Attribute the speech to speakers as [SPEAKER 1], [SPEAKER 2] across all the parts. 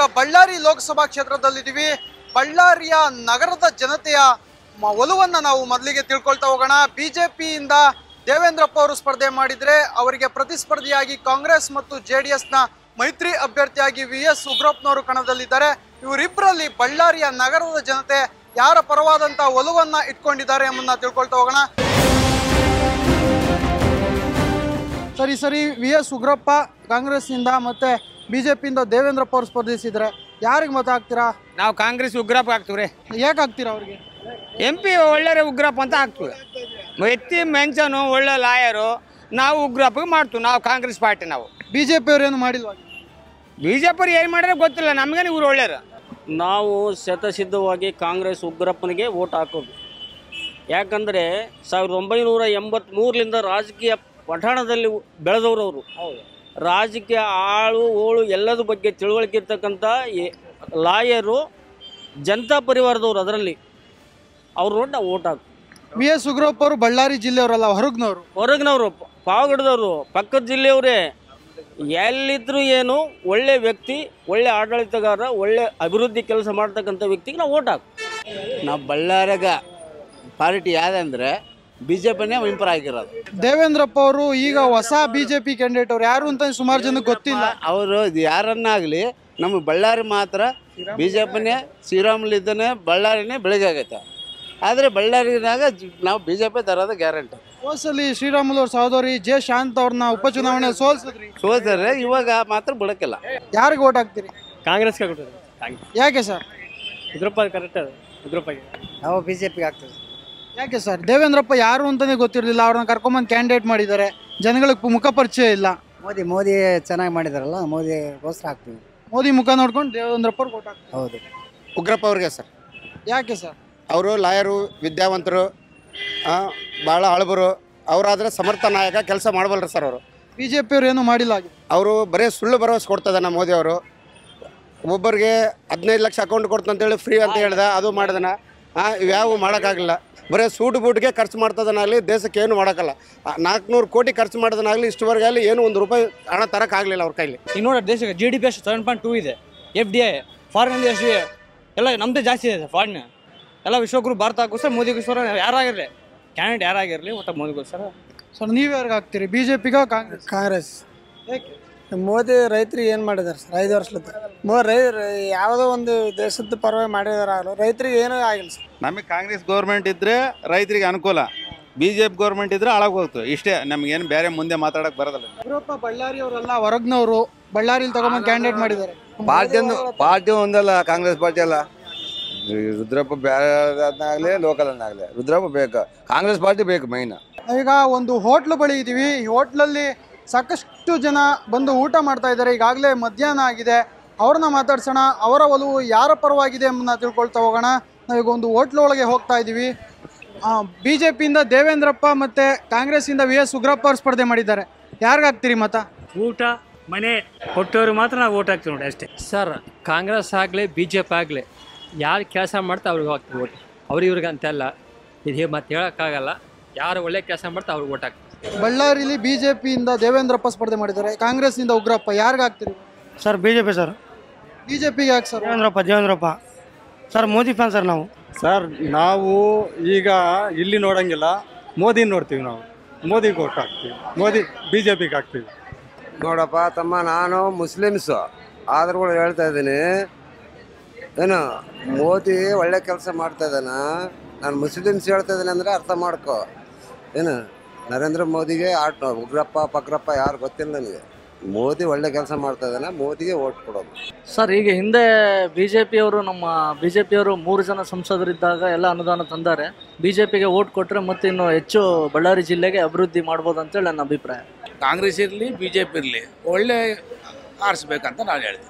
[SPEAKER 1] ಬಳ್ಳಾರಿ ಲೋಕಸಭಾ ಕ್ಷೇತ್ರದಲ್ಲಿದ್ದೀವಿ ಬಳ್ಳಾರಿಯ ನಗರದ ಜನತೆಯ ಮ- ಒಲವನ್ನ ನಾವು ಮೊದಲಿಗೆ ತಿಳ್ಕೊಳ್ತಾ ಹೋಗೋಣ ಬಿಜೆಪಿಯಿಂದ ದೇವೇಂದ್ರಪ್ಪ ಅವರು ಸ್ಪರ್ಧೆ ಮಾಡಿದ್ರೆ ಅವರಿಗೆ ಪ್ರತಿಸ್ಪರ್ಧಿಯಾಗಿ ಕಾಂಗ್ರೆಸ್ ಮತ್ತು ಜೆ ಡಿ ಎಸ್ನ ಮೈತ್ರಿ ಅಭ್ಯರ್ಥಿಯಾಗಿ ವಿ ಎಸ್ ಉಗ್ರಪ್ಪನವರು ಕಣದಲ್ಲಿದ್ದಾರೆ ಇವರಿಬ್ಬರಲ್ಲಿ ಬಳ್ಳಾರಿಯ ನಗರದ ಜನತೆ ಯಾರ ಪರವಾದಂತಹ ಒಲವನ್ನ ಇಟ್ಕೊಂಡಿದ್ದಾರೆ ಎಂಬುದನ್ನ ತಿಳ್ಕೊಳ್ತಾ ಹೋಗೋಣ ಸರಿ ಸರಿ ವಿ ಎಸ್ ಉಗ್ರಪ್ಪ ಕಾಂಗ್ರೆಸ್ನಿಂದ ಮತ್ತೆ ಬಿಜೆಪಿಯಿಂದ ದೇವೇಂದ್ರಪ್ಪ ಅವರು ಸ್ಪರ್ಧಿಸಿದ್ರೆ ಯಾರಿಗೆ ಮತ ಹಾಕ್ತೀರಾ
[SPEAKER 2] ನಾವು ಕಾಂಗ್ರೆಸ್ ಉಗ್ರಪ್ಪ ಹಾಕ್ತೀವ್ರಿ
[SPEAKER 1] ಯಾಕೆ ಹಾಕ್ತೀರಾ ಅವ್ರಿಗೆ
[SPEAKER 2] ಎಂ ಪಿ ಒಳ್ಳೆ ಉಗ್ರಪ್ಪ ಅಂತ ಹಾಕ್ತೀವಿ ವ್ಯಕ್ತಿ ಮೆನ್ಷನು ಒಳ್ಳೆ ಲಾಯರು ನಾವು ಉಗ್ರಪ್ಪಗೆ ಮಾಡ್ತೀವಿ ನಾವು ಕಾಂಗ್ರೆಸ್ ಪಾರ್ಟಿ ನಾವು
[SPEAKER 1] ಬಿಜೆಪಿ ಅವ್ರು ಏನು ಮಾಡಿಲ್ವಾ
[SPEAKER 2] ಬಿ ಜೆ ಪಿ ಏನು ಮಾಡಿದ್ರೆ ಗೊತ್ತಿಲ್ಲ ನಮ್ಗೇನು ಇವ್ರು ಒಳ್ಳೆಯರು
[SPEAKER 3] ನಾವು ಶತಸಿದ್ಧವಾಗಿ ಕಾಂಗ್ರೆಸ್ ಉಗ್ರಪ್ಪನಿಗೆ ಓಟ್ ಹಾಕೋದು ಯಾಕಂದರೆ ಸಾವಿರದ ಒಂಬೈನೂರ ಎಂಬತ್ತ್ಮೂರರಿಂದ ರಾಜಕೀಯ ಪಠಾಣದಲ್ಲಿ ಬೆಳೆದವರು ಅವರು ರಾಜಕೀಯ ಆಳು ಓಳು ಎಲ್ಲದ ಬಗ್ಗೆ ತಿಳುವಳಿಕೆ ಇರ್ತಕ್ಕಂಥ ಎ- ಲಾಯರು ಜನತಾ ಪರಿವಾರದವರು ಅದರಲ್ಲಿ ಅವ್ರು ನೋಡಿ ನಾವು ಓಟ್ ಹಾಕೋ
[SPEAKER 1] ವಿ ಎಸ್ ಉಗ್ರಪ್ಪ ಅವರು ಬಳ್ಳಾರಿ ಜಿಲ್ಲೆಯವರಲ್ಲ ಹೊರಗ್ನವರು
[SPEAKER 3] ಹೊರಗಿನವರು ಪಾವಗಡದವರು ಪಕ್ಕದ ಜಿಲ್ಲೆಯವರೇ ಎಲ್ಲಿದ್ರು ಏನು ಒಳ್ಳೆ ವ್ಯಕ್ತಿ ಒಳ್ಳೆ ಆಡಳಿತಗಾರ ಒಳ್ಳೆ ಅಭಿವೃದ್ಧಿ ಕೆಲಸ ಮಾಡ್ತಕ್ಕಂಥ ವ್ಯಕ್ತಿಗೆ ನಾವು ಓಟ್ ಹಾಕು
[SPEAKER 4] ನಾವು ಬಳ್ಳಾರ್ಯಾಗ ಪಾರ್ಟಿ ಯಾವ್ದಂದ್ರೆ ಬಿ ಜೆ ಪಿನೇ ಇಂಪರ್ ಆಗಿರೋದು
[SPEAKER 1] ದೇವೇಂದ್ರಪ್ಪ ಅವರು ಈಗ ಹೊಸ ಬಿಜೆಪಿ ಕ್ಯಾಂಡಿಡೇಟ್ ಅವ್ರು ಯಾರು ಅಂತ ಸುಮಾರು ಜನಕ್ಕೆ ಗೊತ್ತಿಲ್ಲ
[SPEAKER 4] ಅವರು ಇದು ಯಾರನ್ನಾಗಲಿ ನಮ್ಮ ಬಳ್ಳಾರಿ ಮಾತ್ರ ಬಿ ಜೆ ಪಿನೇ ಶ್ರೀರಾಮುಲಿದ್ದನೇ ಬಳ್ಳಾರಿನೇ ಬೆಳಗ್ಗೆ ಆಗೈತೆ ಆದರೆ ಬಳ್ಳಾರಿನಾಗ ಜ್- ನಾವು ಬಿ ಜೆ ಪಿ ತರೋದು ಗ್ಯಾರಂಟಿ
[SPEAKER 1] ಹೋಸಲಿ ಶ್ರೀರಾಮುಲು ಅವ್ರ ಸಹೋದರಿ ಜೆ ಶಾಂತ್ ಅವ್ರನ್ನ ಉಪಚುನಾವಣೆ ಸೋಲ್ಸಿದ್ರಿ
[SPEAKER 4] ಸೋತಾರೆ ಇವಾಗ ಮಾತ್ರ ಬಿಡಕ್ಕಿಲ್ಲ
[SPEAKER 1] ಯಾರಿಗೆ ಓಟ್ ಹಾಕ್ತೀರಿ
[SPEAKER 5] ಕಾಂಗ್ರೆಸ್ಗೆ ಕೊಟ್ಟರು
[SPEAKER 1] ಯಾಕೆ ಸರ್
[SPEAKER 5] ಉಗ್ರಪ್ಪ ಕರೆಕ್ಟ್ ಅದು ಉಗ್ರಪ್ಪಗೆ
[SPEAKER 6] ನಾವು ಬಿ ಜೆ ಪಿಗೆ ಆಗ್ತದೆ
[SPEAKER 1] ಯಾಕೆ ಸರ್ ದೇವೇಂದ್ರಪ್ಪ ಯಾರು ಅಂತಾನೆ ಗೊತ್ತಿರಲಿಲ್ಲ ಅವ್ರನ್ನ ಕರ್ಕೊಂಬಂದು ಕ್ಯಾಂಡಿಡೇಟ್ ಮಾಡಿದ್ದಾರೆ ಜನಗಳಿಗೆ ಮುಖ ಪರಿಚಯ ಇಲ್ಲ
[SPEAKER 6] ಮೋದಿ ಮೋದಿ ಚೆನ್ನಾಗಿ ಮಾಡಿದಾರಲ್ಲ ಮೋದಿಗೋಸ್ಕರ ಹಾಕ್ತೀವಿ
[SPEAKER 1] ಮೋದಿ ಮುಖ ನೋಡ್ಕೊಂಡು ದೇವೇಂದ್ರಪ್ಪ ಅವ್ರಿಗೆ ಓಟ್ ಹಾಕ್ತಾರೆ
[SPEAKER 6] ಹೌದು
[SPEAKER 7] ಉಗ್ರಪ್ಪ ಅವ್ರಿಗೆ ಸರ್
[SPEAKER 1] ಯಾಕೆ ಸರ್
[SPEAKER 7] ಅವರು ಲಾಯರು ವಿದ್ಯಾವಂತರು ಭಾಳ ಹಳಬರು ಅವರಾದರೆ ಸಮರ್ಥ ನಾಯಕ ಕೆಲಸ ಮಾಡಬಲ್ರಿ ಸರ್ ಅವರು
[SPEAKER 1] ಬಿಜೆಪಿ ಅವ್ರು ಏನು ಮಾಡಿಲ್ಲ ಆಗಿದೆ
[SPEAKER 7] ಅವರು ಬರೀ ಸುಳ್ಳು ಭರವಸೆ ಕೊಡ್ತದನ ಮೋದಿ ಅವರು ಒಬ್ಬರಿಗೆ ಹದಿನೈದು ಲಕ್ಷ ಅಕೌಂಟ್ ಕೊಡ್ತಂತೇಳಿ ಫ್ರೀ ಅಂತ ಹೇಳ್ದ ಅದು ಮಾಡಿದನ ಇವ್ಯಾವು ಮಾಡೋಕ್ಕಾಗಲಿಲ್ಲ ಬರೀ ಸೂಟ್ ಬೂಟ್ಗೆ ಖರ್ಚು ಮಾಡ್ತದನಾಗಲಿ ದೇಶಕ್ಕೆ ಏನು ಮಾಡೋಕ್ಕಲ್ಲ ನಾಲ್ಕುನೂರು ಕೋಟಿ ಖರ್ಚು ಮಾಡೋದನಾಗಲಿ ಇಷ್ಟವರೆಗೆ ಆಗಲಿ ಏನು ಒಂದು ರೂಪಾಯಿ ಹಣ ತರೋಕ್ಕಾಗಲಿಲ್ಲ ಅವ್ರ ಕೈಲಿ
[SPEAKER 5] ಈಗ ನೋಡಿ ದೇಶಕ್ಕೆ ಜಿ ಡಿ ಪಿ ಅಷ್ಟು ಸೆವೆನ್ ಪಾಯಿಂಟ್ ಟೂ ಇದೆ ಎಫ್ ಡಿ ಐ ಫಾರಿನ್ ಎಷ್ಟು ಎಲ್ಲ ನಮ್ಮದೇ ಜಾಸ್ತಿ ಇದೆ ಫಾರಿನ್ ಎಲ್ಲ ವಿಶ್ವಗುರು ಭಾರತಕ್ಕೋಸ್ಕರ ಮೋದಿಗೋಸ್ಕರ ಯಾರಾಗಿರಲಿ ಕ್ಯಾಂಡಿಡೇಟ್ ಯಾರಾಗಿರಲಿ ಒಟ್ಟು ಮೋದಿಗೋಸ್ಕರ
[SPEAKER 1] ಸರ್ ನೀವು ಯಾರಿಗೆ ಹಾಕ್ತೀರಿ ಬಿಜೆಪಿಗ ಕಾಂಗ್ರೆಸ್
[SPEAKER 6] ಕಾಂಗ್ರೆಸ್
[SPEAKER 1] ಏಕೆ
[SPEAKER 6] ಮೋದಿ ರೈತರಿಗೆ ಏನು ಮಾಡಿದಾರೆ ಸರ್ ಐದು ವರ್ಷದ ಮೋ ರೈ ರೈ- ಯಾವುದೋ ಒಂದು ದೇಶದ ಪರವಾಗಿ ಮಾಡಿದಾರ ರೈತರಿಗೆ ಏನೂ ಆಗಿಲ್ಲ ಸರ್
[SPEAKER 8] ನಮಗೆ ಕಾಂಗ್ರೆಸ್ ಗೌರ್ಮೆಂಟ್ ಇದ್ದರೆ ರೈತರಿಗೆ ಅನುಕೂಲ ಬಿ ಜೆ ಪಿ ಗೌರ್ಮೆಂಟ್ ಇದ್ರೆ ಹಾಳಾಗಿ ಹೋಗ್ತು ಇಷ್ಟೇ ನಮಗೇನು ಬೇರೆ ಮುಂದೆ ಮಾತಾಡೋಕೆ ಬರೋದಿಲ್ಲ
[SPEAKER 1] ಉಗ್ರಪ್ಪ ಬಳ್ಳಾರಿ ಅವರೆಲ್ಲ ಹೊರಗ್ನವರು ಬಳ್ಳಾರಿಲಿ ತಗೊಂಬಂದು ಕ್ಯಾಂಡಿಡೇಟ್ ಮಾಡಿದ್ದಾರೆ
[SPEAKER 9] ಪಾರ್ಟಿ ಒಂದು ಪಾರ್ಟಿ ಒಂದಲ್ಲ ಕಾಂಗ್ರೆಸ್ ಪಾರ್ಟಿ ಅಲ್ಲ ರುದ್ರಪ್ಪ ಬೇರೆ ಲೋಕಲ್ ಅನ್ನಾಗಲಿ ರುದ್ರಪ್ಪ ಬೇಕು ಕಾಂಗ್ರೆಸ್ ಪಾರ್ಟಿ ಬೇಕು ಮೈನ್
[SPEAKER 1] ಈಗ ಒಂದು ಹೋಟ್ಲು ಬಳಿ ಇದೀವಿ ಈ ಹೋಟ್ಲಲ್ಲಿ ಸಾಕಷ್ಟು ಜನ ಬಂದು ಊಟ ಮಾಡ್ತಾ ಇದ್ದಾರೆ ಈಗಾಗಲೇ ಮಧ್ಯಾಹ್ನ ಆಗಿದೆ ಅವ್ರನ್ನ ಮಾತಾಡ್ಸೋಣ ಅವರ ಒಲವು ಯಾರ ಪರವಾಗಿದೆ ಎಂಬುದನ್ನ ತಿಳ್ಕೊಳ್ತಾ ಹೋಗೋಣ ನಾವೀಗ ಒಂದು ಹೋಟ್ಲು ಒಳಗೆ ಹೋಗ್ತಾ ಇದ್ದೀವಿ ಬಿ ಜೆ ಪಿಯಿಂದ ದೇವೇಂದ್ರಪ್ಪ ಮತ್ತು ಕಾಂಗ್ರೆಸ್ಸಿಂದ ವಿ ಎಸ್ ಉಗ್ರಪ್ಪ ಅವ್ರು ಸ್ಪರ್ಧೆ ಮಾಡಿದ್ದಾರೆ ಯಾರಿಗೆ ಹಾಕ್ತೀರಿ ಮತ
[SPEAKER 5] ಊಟ ಮನೆ ಕೊಟ್ಟವ್ರು ಮಾತ್ರ ನಾವು ಓಟ್ ಹಾಕ್ತೀವಿ ನೋಡಿ ಅಷ್ಟೇ
[SPEAKER 10] ಸರ್ ಕಾಂಗ್ರೆಸ್ ಆಗಲಿ ಬಿ ಜೆ ಪಿ ಆಗಲಿ ಯಾರು ಕೆಲಸ ಮಾಡ್ತಾ ಅವ್ರಿಗೆ ಹಾಕ್ತೀವಿ ಓಟ್ ಅವ್ರು ಇವ್ರಿಗೆ ಅಂತೆಲ್ಲ ಇದು ಮತ್ತೆ ಹೇಳೋಕ್ಕಾಗಲ್ಲ ಯಾರು ಒಳ್ಳೆ ಕೆಲಸ ಮಾಡ್ತಾ ಅವ್ರಿಗೆ ಓಟ್ ಹಾಕ್ತೀವಿ
[SPEAKER 1] ಬಳ್ಳಾರಿಲಿ ಬಿ ಜೆ ಪಿಯಿಂದ ದೇವೇಂದ್ರಪ್ಪ ಸ್ಪರ್ಧೆ ಮಾಡಿದ್ದಾರೆ ಕಾಂಗ್ರೆಸ್ನಿಂದ ಉಗ್ರಪ್ಪ ಯಾರಿಗೆ ಹಾಕ್ತೀರಿ
[SPEAKER 5] sir B J P sir
[SPEAKER 1] B J ಪಿಗೆ ಯಾಕೆ sir
[SPEAKER 5] Devendrappa Devendrappa sir Modi fan sir ನಾವು
[SPEAKER 11] ಸರ್ ನಾವು ಈಗ ಇಲ್ಲಿ ನೋಡಂಗಿಲ್ಲ ಮೋದಿ ನೋಡ್ತೀವಿ ನಾವು ಮೋದಿಗೆ ಓಟ್ ಹಾಕ್ತೀವಿ ಮೋದಿ ಬಿ ಜೆ ಪಿಗೆ ಹಾಕ್ತೀವಿ
[SPEAKER 9] ನೋಡಪ್ಪ ತಮ್ಮ ನಾನು ಮುಸ್ಲಿಮ್ಸು ಆದ್ರೂ ಕೂಡ ಹೇಳ್ತಾ ಇದ್ದೀನಿ ಏನು ಮೋದಿ ಒಳ್ಳೆ ಕೆಲಸ ಮಾಡ್ತಾ ಇದ್ದಾನ ನಾನು ಮುಸ್ಲಿಮ್ಸ್ ಹೇಳ್ತಾ ಇದ್ದೀನಿ ಅಂದರೆ ಅರ್ಥ ಮಾಡ್ಕೊ ಏನು ನರೇಂದ್ರ ಮೋದಿಗೆ ಆಟ ಉಗ್ರಪ್ಪ ಪಕ್ರಪ್ಪ ಯಾರು ಗೊತ್ತಿಲ್ಲ ನನಗೆ ಮೋದಿ ಒಳ್ಳೆ ಕೆಲಸ ಮಾಡ್ತಾ ಇದ್ದಾನೆ ಮೋದಿಗೆ ಓಟ್ ಕೊಡೋದು
[SPEAKER 12] ಸರ್ ಈಗ ಹಿಂದೆ ಬಿ ಜೆ ಪಿಯವರು ನಮ್ಮ ಬಿ ಜೆ ಪಿಯವರು ಮೂರು ಜನ ಸಂಸದರಿದ್ದಾಗ ಎಲ್ಲ ಅನುದಾನ ತಂದಾರೆ ಬಿ ಜೆ ಪಿಗೆ ಓಟ್ ಕೊಟ್ಟರೆ ಮತ್ತೆ ಇನ್ನು ಹೆಚ್ಚು ಬಳ್ಳಾರಿ ಜಿಲ್ಲೆಗೆ ಅಭಿವೃದ್ಧಿ ಮಾಡ್ಬೋದು ಅಂತೇಳಿ ನನ್ನ ಅಭಿಪ್ರಾಯ
[SPEAKER 13] ಕಾಂಗ್ರೆಸ್ ಇರಲಿ ಬಿ ಜೆ ಪಿ ಇರಲಿ ಒಳ್ಳೆ ಆರಿಸ್ಬೇಕಂತ ನಾನು ಹೇಳ್ತೀನಿ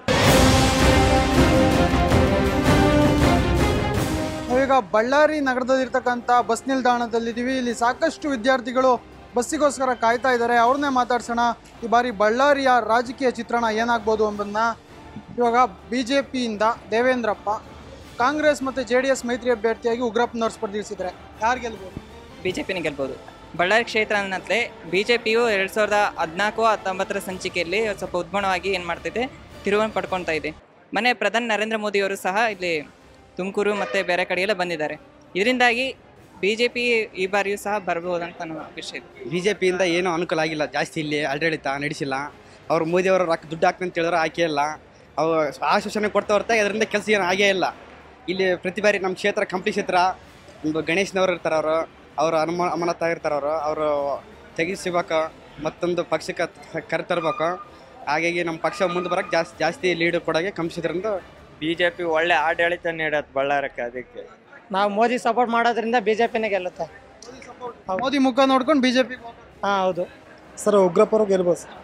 [SPEAKER 1] ನಾವೀಗ ಬಳ್ಳಾರಿ ನಗರದಲ್ಲಿರ್ತಕ್ಕಂಥ ಬಸ್ ನಿಲ್ದಾಣದಲ್ಲಿದ್ದೀವಿ ಇಲ್ಲಿ ಸಾಕಷ್ಟು ವಿದ್ಯಾರ್ಥಿಗಳು ಬಸ್ಸಿಗೋಸ್ಕರ ಕಾಯ್ತಾ ಇದ್ದಾರೆ ಅವ್ರನ್ನೇ ಮಾತಾಡ್ಸೋಣ ಈ ಬಾರಿ ಬಳ್ಳಾರಿಯ ರಾಜಕೀಯ ಚಿತ್ರಣ ಏನಾಗ್ಬೋದು ಎಂಬುದನ್ನ ಇವಾಗ ಬಿ ಜೆ ಪಿಯಿಂದ ದೇವೇಂದ್ರಪ್ಪ ಕಾಂಗ್ರೆಸ್ ಮತ್ತು ಜೆ ಡಿ ಎಸ್ ಮೈತ್ರಿ ಅಭ್ಯರ್ಥಿಯಾಗಿ ಉಗ್ರಪ್ಪನವ್ರು ಸ್ಪರ್ಧಿಸಿದ್ದಾರೆ ಯಾರು ಗೆಲ್ಬೋದು
[SPEAKER 14] ಬಿ ಜೆ ಪಿನೇ ಗೆಲ್ಬೋದು ಬಳ್ಳಾರಿ ಕ್ಷೇತ್ರ ಅನ್ನತ್ಲೆ ಬಿ ಜೆ ಪಿಯು ಎರಡು ಸಾವಿರದ ಹದಿನಾಲ್ಕು ಹತ್ತೊಂಬತ್ತರ ಸಂಚಿಕೆಯಲ್ಲಿ ಸ್ವಲ್ಪ ಉದ್ಭಣವಾಗಿ ಏನು ಮಾಡ್ತಿದೆ ತಿರುವನ್ನು ಪಡ್ಕೊತಾ ಇದೆ ಮನೆ ಪ್ರಧಾನಿ ನರೇಂದ್ರ ಮೋದಿಯವರು ಸಹ ಇಲ್ಲಿ ತುಮಕೂರು ಮತ್ತು ಬೇರೆ ಕಡೆ ಎಲ್ಲ ಬಂದಿದ್ದಾರೆ ಇದರಿಂದಾಗಿ ಬಿ ಜೆ ಪಿ ಈ ಬಾರಿಯೂ ಸಹ ಬರ್ಬೋದಂತ ನನ್ನ ವಿಷಯ
[SPEAKER 15] ಬಿ ಜೆ ಪಿಯಿಂದ ಏನೂ ಅನುಕೂಲ ಆಗಿಲ್ಲ ಜಾಸ್ತಿ ಇಲ್ಲಿ ಆಡಳಿತ ನಡೆಸಿಲ್ಲ ಅವ್ರು ಮೋದಿಯವರು ರೊಕ್ಕ ದುಡ್ಡು ಹಾಕ್ತಂತ ಅಂತ ಹೇಳಿದ್ರೆ ಹಾಕೇ ಇಲ್ಲ ಅವು ಆಶ್ವಾಸನೆ ಕೊಡ್ತಾ ಹೊರತ ಇದರಿಂದ ಕೆಲಸ ಏನು ಆಗೇ ಇಲ್ಲ ಇಲ್ಲಿ ಪ್ರತಿ ಬಾರಿ ನಮ್ಮ ಕ್ಷೇತ್ರ ಕಂಪ್ಲಿ ಕ್ಷೇತ್ರ ಒಂದು ಗಣೇಶ್ನವ್ರು ಇರ್ತಾರೆ ಅವರು ಅವರು ಅನುಮ ಅಮಾನತ್ ಆಗಿರ್ತಾರೆ ಅವರು ಅವರು ತೆಗಿಸ್ಬೇಕು ಮತ್ತೊಂದು ಪಕ್ಷಕ್ಕೆ ಕರೆತರ್ಬೇಕು ಹಾಗಾಗಿ ನಮ್ಮ ಪಕ್ಷ ಮುಂದೆ ಬರೋಕ್ಕೆ ಜಾಸ್ತಿ ಜಾಸ್ತಿ ಲೀಡ್ ಕೊಡೋಕೆ ಕಂಪ್ಲಿ ಕ್ಷೇತ್ರದಿಂದ
[SPEAKER 16] ಬಿ ಜೆ ಪಿ ಒಳ್ಳೆ ಆಡಳಿತ ನೀಡತ್ತೆ ಬಳ್ಳಾರಕ್ಕೆ ಅದಕ್ಕೆ
[SPEAKER 6] ನಾವು ಮೋದಿ ಸಪೋರ್ಟ್ ಮಾಡೋದ್ರಿಂದ ಬಿ ಜೆ ಪಿನೇ ಗೆಲ್ಲುತ್ತೆ
[SPEAKER 1] ಮೋದಿ ಮುಖ ನೋಡ್ಕೊಂಡು ಬಿಜೆಪಿ
[SPEAKER 6] ಹಾಂ ಹೌದು
[SPEAKER 17] ಸರ್ ಉಗ್ರಪ್ಪರು ಗೆಲ್ಬೋದು ಸರ್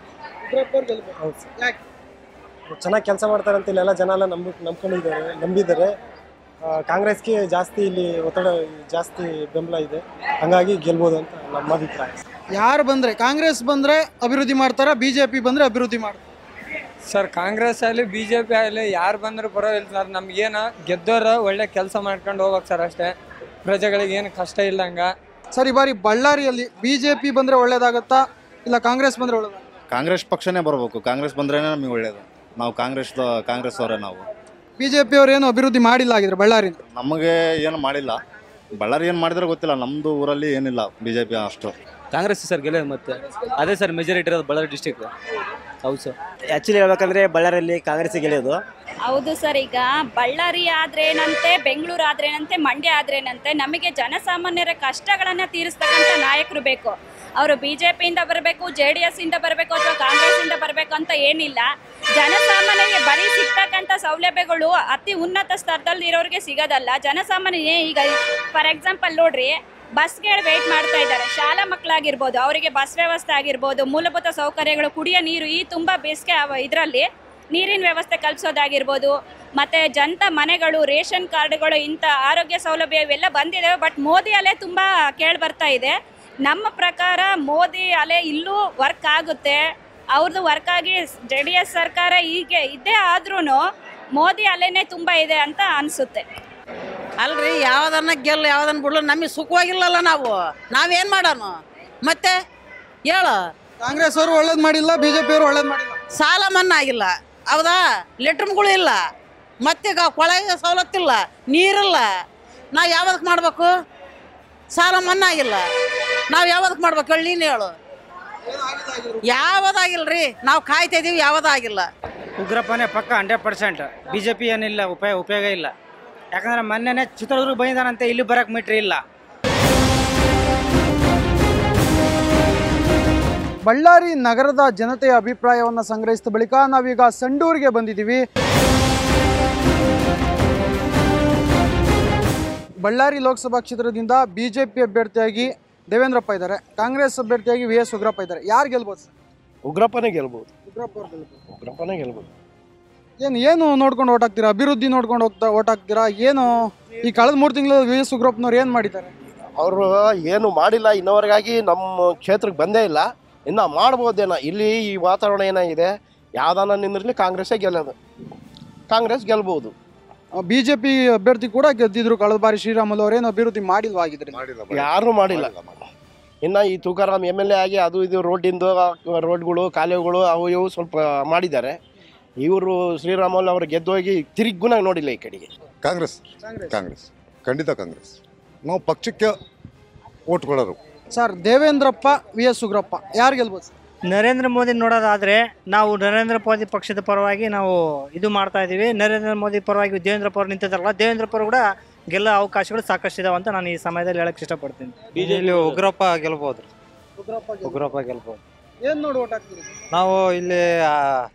[SPEAKER 17] ಹೌದು ಸರ್ ಚೆನ್ನಾಗಿ ಕೆಲಸ ಮಾಡ್ತಾರೆ ಅಂತ ಇಲ್ಲೆಲ್ಲ ಜನ ಎಲ್ಲ ನಂಬಿ ನಂಬ್ಕೊಂಡಿದ್ದಾರೆ ನಂಬಿದ್ದಾರೆ ಆ, ಕಾಂಗ್ರೆಸ್ಗೆ ಜಾಸ್ತಿ ಇಲ್ಲಿ ಒತ್ತಡ ಜಾಸ್ತಿ ಬೆಂಬಲ ಇದೆ ಹಂಗಾಗಿ ಗೆಲ್ಬೋದು ಅಂತ ನಮ್ಮ ಅಭಿಪ್ರಾಯ
[SPEAKER 1] ಯಾರು ಬಂದ್ರೆ ಕಾಂಗ್ರೆಸ್ ಬಂದ್ರೆ ಅಭಿವೃದ್ಧಿ ಮಾಡ್ತಾರ ಬಿಜೆಪಿ ಬಂದ್ರೆ ಅಭಿವೃದ್ಧಿ ಮಾಡ್ತಾರೆ
[SPEAKER 18] ಸರ್ ಕಾಂಗ್ರೆಸ್ ಆಗಲಿ ಬಿ ಜೆ ಪಿ ಆಗಲಿ ಯಾರು ಬಂದರೂ ಪರವಾಗಿಲ್ಲ ಸರ್ ನಮ್ಗೇನು ಗೆದ್ದೋರು ಒಳ್ಳೆ ಕೆಲಸ ಮಾಡ್ಕೊಂಡು ಹೋಗ್ಬೇಕು ಸರ್ ಅಷ್ಟೇ ಪ್ರಜೆಗಳಿಗೆ ಏನು ಕಷ್ಟ ಇಲ್ಲಂಗ
[SPEAKER 1] ಸರ್ ಈ ಬಾರಿ ಬಳ್ಳಾರಿಯಲ್ಲಿ ಬಿಜೆಪಿ ಬಂದ್ರೆ ಒಳ್ಳೇದಾಗತ್ತಾ ಇಲ್ಲ ಕಾಂಗ್ರೆಸ್ ಬಂದ್ರೆ ಒಳ್ಳೇದಾಗ
[SPEAKER 19] ಕಾಂಗ್ರೆಸ್ ಪಕ್ಷನೇ ಬರಬೇಕು ಕಾಂಗ್ರೆಸ್ ಬಂದ್ರೇನೆ ನಮಗೆ ಒಳ್ಳೇದು ನಾವು ಕಾಂಗ್ರೆಸ್ ಕಾಂಗ್ರೆಸ್ ಅವರೇ ನಾವು
[SPEAKER 1] ಬಿಜೆಪಿ ಅವ್ರು ಏನು ಅಭಿವೃದ್ಧಿ ಮಾಡಿಲ್ಲ ಆಗಿದ್ರೆ ಬಳ್ಳಾರಿ
[SPEAKER 19] ನಮಗೆ ಏನು ಮಾಡಿಲ್ಲ ಬಳ್ಳಾರಿ ಏನು ಮಾಡಿದ್ರೆ ಗೊತ್ತಿಲ್ಲ ನಮ್ಮದು ಊರಲ್ಲಿ ಏನಿಲ್ಲ ಬಿ ಜೆ ಪಿ ಅಷ್ಟು
[SPEAKER 20] ಕಾಂಗ್ರೆಸ್ ಸರ್ ಗೆಲ್ಲೋದು ಮತ್ತೆ ಅದೇ ಸರ್ ಮೆಜಾರಿಟಿ ಇರೋದು ಬಳ್ಳಾರಿ ಡಿಸ್ಟಿಕ್ ಹೌದು ಸರ್
[SPEAKER 21] ಆ್ಯಕ್ಚುಲಿ ಹೇಳ್ಬೇಕಂದ್ರೆ ಬಳ್ಳಾರಿಯಲ್ಲಿ ಕಾಂಗ್ರೆಸ್ ಗೆಳೆಯೋದು
[SPEAKER 22] ಹೌದು ಸರ್ ಈಗ ಬಳ್ಳಾರಿ ಆದ್ರೇನಂತೆ ಬೆಂಗಳೂರು ಆದ್ರೇನಂತೆ ಮಂಡ್ಯ ಆದ್ರೇನಂತೆ ನಮಗೆ ಜನಸಾಮಾನ್ಯರ ಕಷ್ಟಗಳನ್ನ ತೀರಿಸ್ತಕ್ಕಂಥ ನಾಯಕರು ಬೇಕು ಅವರು ಬಿ ಜೆ ಪಿಯಿಂದ ಬರಬೇಕು ಜೆ ಡಿ ಎಸ್ ಇಂದ ಬರಬೇಕು ಅಥವಾ ಕಾಂಗ್ರೆಸ್ ಇಂದ ಬರಬೇಕು ಅಂತ ಏನಿಲ್ಲ ಜನಸಾಮಾನ್ಯರಿಗೆ ಬರೀ ಸಿಗ್ತಕ್ಕಂಥ ಸೌಲಭ್ಯಗಳು ಅತಿ ಉನ್ನತ ಸ್ತರದಲ್ಲಿ ಇರೋರಿಗೆ ಸಿಗೋದಲ್ಲ ಜನಸಾಮಾನ್ಯ ಈಗ ಫಾರ್ ಎಕ್ಸಾಂಪಲ್ ನೋಡ್ರಿ ಬಸ್ಗೆ ವೇಟ್ ಮಾಡ್ತಾ ಇದ್ದಾರೆ ಶಾಲಾ ಮಕ್ಕಳಾಗಿರ್ಬೋದು ಅವರಿಗೆ ಬಸ್ ವ್ಯವಸ್ಥೆ ಆಗಿರ್ಬೋದು ಮೂಲಭೂತ ಸೌಕರ್ಯಗಳು ಕುಡಿಯೋ ನೀರು ಈ ತುಂಬ ಬೇಸಿಗೆ ಇದರಲ್ಲಿ ನೀರಿನ ವ್ಯವಸ್ಥೆ ಕಲ್ಪಿಸೋದಾಗಿರ್ಬೋದು ಮತ್ತು ಜಂತ ಮನೆಗಳು ರೇಷನ್ ಕಾರ್ಡ್ಗಳು ಇಂಥ ಆರೋಗ್ಯ ಸೌಲಭ್ಯ ಇವೆಲ್ಲ ಬಂದಿದ್ದಾವೆ ಬಟ್ ಮೋದಿ ಅಲೆ ತುಂಬ ಕೇಳಿ ಬರ್ತಾ ಇದೆ ನಮ್ಮ ಪ್ರಕಾರ ಮೋದಿ ಅಲೆ ಇಲ್ಲೂ ವರ್ಕ್ ಆಗುತ್ತೆ ಅವ್ರದ್ದು ವರ್ಕ್ ಆಗಿ ಜೆ ಡಿ ಎಸ್ ಸರ್ಕಾರ ಹೀಗೆ ಇದ್ದೇ ಆದ್ರೂ ಮೋದಿ ಅಲೆನೇ ತುಂಬ ಇದೆ ಅಂತ ಅನಿಸುತ್ತೆ
[SPEAKER 23] ಅಲ್ರಿ ಯಾವ್ದನ್ನ ಗೆಲ್ಲ ಯಾವ್ದನ್ನ ಬಿಡ್ಲ ನಮಗೆ ಸುಖವಾಗಿಲ್ಲಲ್ಲ ನಾವು ನಾವೇನ್ ಮಾಡೋಣ ಮತ್ತೆ ಹೇಳು
[SPEAKER 1] ಕಾಂಗ್ರೆಸ್ ಅವರು ಒಳ್ಳೇದ್ ಮಾಡಿಲ್ಲ ಬಿಜೆಪಿ ಅವರು ಒಳ್ಳೇದ್ ಮಾಡಿಲ್ಲ
[SPEAKER 23] ಸಾಲ ಮನ್ನಾ ಆಗಿಲ್ಲ ಹೌದಾ ಲೆಟ್ರಮ್ಗಳು ಇಲ್ಲ ಮತ್ತೆ ಈಗ ಕೊಳಗೆ ಸವಲತ್ತಿಲ್ಲ ನೀರಿಲ್ಲ ನಾವು ಯಾವ್ದಕ್ಕೆ ಮಾಡ್ಬೇಕು ಸಾಲ ಮನ್ನಾ ಆಗಿಲ್ಲ ನಾವು ಯಾವ್ದಕ್ಕೆ ಮಾಡ್ಬೇಕು ಹೇಳಿ ನೀನು ಹೇಳು ಯಾವ್ದಾಗಿಲ್ರಿ ನಾವು ಕಾಯ್ತಾ ಇದೀವಿ ಯಾವ್ದಾಗಿಲ್ಲ
[SPEAKER 24] ಉಗ್ರಪ್ಪನೇ ಪಕ್ಕ hundred percent B J P ಏನಿಲ್ಲ ಉಪಯೋಗ ಉಪಯೋಗ ಇಲ್ಲ ಯಾಕಂದ್ರೆ ಮೊನ್ನೆನೆ ಚಿತ್ರದುರ್ಗ ಬಂದಿದ್ದಾನಂತೆ ಇಲ್ಲಿ ಬರಕ್ಕೆ ಮೀಟ್ರಿ ಇಲ್ಲ
[SPEAKER 1] ಬಳ್ಳಾರಿ ನಗರದ ಜನತೆಯ ಅಭಿಪ್ರಾಯವನ್ನು ಸಂಗ್ರಹಿಸಿದ ಬಳಿಕ ನಾವೀಗ ಸಂಡೂರಿಗೆ ಬಂದಿದ್ದೀವಿ ಬಳ್ಳಾರಿ ಲೋಕಸಭಾ ಕ್ಷೇತ್ರದಿಂದ ಬಿಜೆಪಿ ಅಭ್ಯರ್ಥಿಯಾಗಿ ದೇವೇಂದ್ರಪ್ಪ ಇದ್ದಾರೆ ಕಾಂಗ್ರೆಸ್ ಅಭ್ಯರ್ಥಿಯಾಗಿ ವಿ ಎಸ್ ಉಗ್ರಪ್ಪ ಇದ್ದಾರೆ ಯಾರು ಗೆಲ್ಬೋದು ಸರ್
[SPEAKER 17] ಉಗ್ರಪ್ಪನೇ ಗೆಲ್ಬೋದು
[SPEAKER 1] ಉಗ್ರಪ್ಪ ಅವ್ರು ಗೆಲ್ಬೋದು
[SPEAKER 17] ಉಗ್ರಪ್ಪನೇ ಗೆಲ್ಬೋದು
[SPEAKER 1] ಏನು ಏನು ನೋಡ್ಕೊಂಡು ಓಟ್ ಹಾಕ್ತೀರಾ ಅಭಿವೃದ್ಧಿ ನೋಡ್ಕೊಂಡು ಹೋಗ್ತಾ ಓಟ್ ಹಾಕ್ತೀರಾ ಏನು ಈ ಕಳೆದ ಮೂರು ತಿಂಗಳು ವಿ ಎಸ್ ಉಗ್ರಪ್ಪನವ್ರು ಏನು ಮಾಡಿದ್ದಾರೆ
[SPEAKER 25] ಅವರು ಏನು ಮಾಡಿಲ್ಲ ಇನ್ನವರೆಗಾಗಿ ನಮ್ಮ ಕ್ಷೇತ್ರಕ್ಕೆ ಬಂದೇ ಇಲ್ಲ ಇನ್ನು ಮಾಡ್ಬೋದೇನೋ ಇಲ್ಲಿ ಈ ವಾತಾವರಣ ಏನಾಗಿದೆ ಯಾವ್ದಾನ ನಿಂದಿರಲಿ ಕಾಂಗ್ರೆಸ್ಸೇ ಗೆಲ್ಲೋದು ಕಾಂಗ್ರೆಸ್ ಗೆಲ್ಬೋದು
[SPEAKER 1] ಬಿಜೆಪಿ ಅಭ್ಯರ್ಥಿ ಕೂಡ ಗೆದ್ದಿದ್ರು ಕಳೆದ ಬಾರಿ ಶ್ರೀರಾಮುಲು ಅವರೇನು ಅಭಿವೃದ್ಧಿ ಮಾಡಿಲ್ವಾಗಿದ್ರೆ
[SPEAKER 25] ಯಾರು ಮಾಡಿಲ್ಲ ಇನ್ನು ಈ ತುಕಾರಾಮ್ ಎಮ್ ಎಲ್ ಎ ಆಗಿ ಅದು ಇದು ರೋಡಿಂದು ರೋಡ್ಗಳು ಕಾಲುವೆಗಳು ಅವು ಇವು ಸ್ವಲ್ಪ ಮಾಡಿದ್ದಾರೆ ಇವರು ಶ್ರೀರಾಮುಲು ಅವರು ಗೆದ್ದೋಗಿ ತಿರುಗುನ ನೋಡಿಲ್ಲ ಈ ಕಡೆಗೆ
[SPEAKER 26] ಕಾಂಗ್ರೆಸ್ ಕಾಂಗ್ರೆಸ್ ಖಂಡಿತ ಕಾಂಗ್ರೆಸ್ ನಾವು ಪಕ್ಷಕ್ಕೆ ಓಟ್ ಕೊಡೋರು
[SPEAKER 1] sir Devendrappa V S Ugrappa ಯಾರು ಗೆಲ್ಬೋದು ಸರ್
[SPEAKER 24] ನರೇಂದ್ರ ಮೋದಿ ನೋಡೋದಾದ್ರೆ ನಾವು ನರೇಂದ್ರ ಮೋದಿ ಪಕ್ಷದ ಪರವಾಗಿ ನಾವು ಇದು ಮಾಡ್ತಾ ಇದೀವಿ ನರೇಂದ್ರ ಮೋದಿ ಪರವಾಗಿ ದೇವೇಂದ್ರಪ್ಪ ಅವರು ನಿಂತಿದ್ದಾರಲ್ಲ ದೇವೇಂದ್ರಪ್ಪ ಅವರು ಕೂಡ ಗೆಲ್ಲೋ ಅವಕಾಶಗಳು ಸಾಕಷ್ಟು ಇದಾವೆ ಅಂತ ನಾನು ಈ ಸಮಯದಲ್ಲಿ ಹೇಳಕ್ ಇಷ್ಟಪಡ್ತೀನಿ
[SPEAKER 27] ಇಲ್ಲಿ ಉಗ್ರಪ್ಪ ಗೆಲ್ಬೋದು ಉಗ್ರಪ್ಪ ಗೆಲ್ಬೋದು
[SPEAKER 1] ಏನು ನೋಡಿ ಓಟ್ ಹಾಕ್ತೀರಿ
[SPEAKER 27] ನಾವು ಇಲ್ಲಿ ಆ,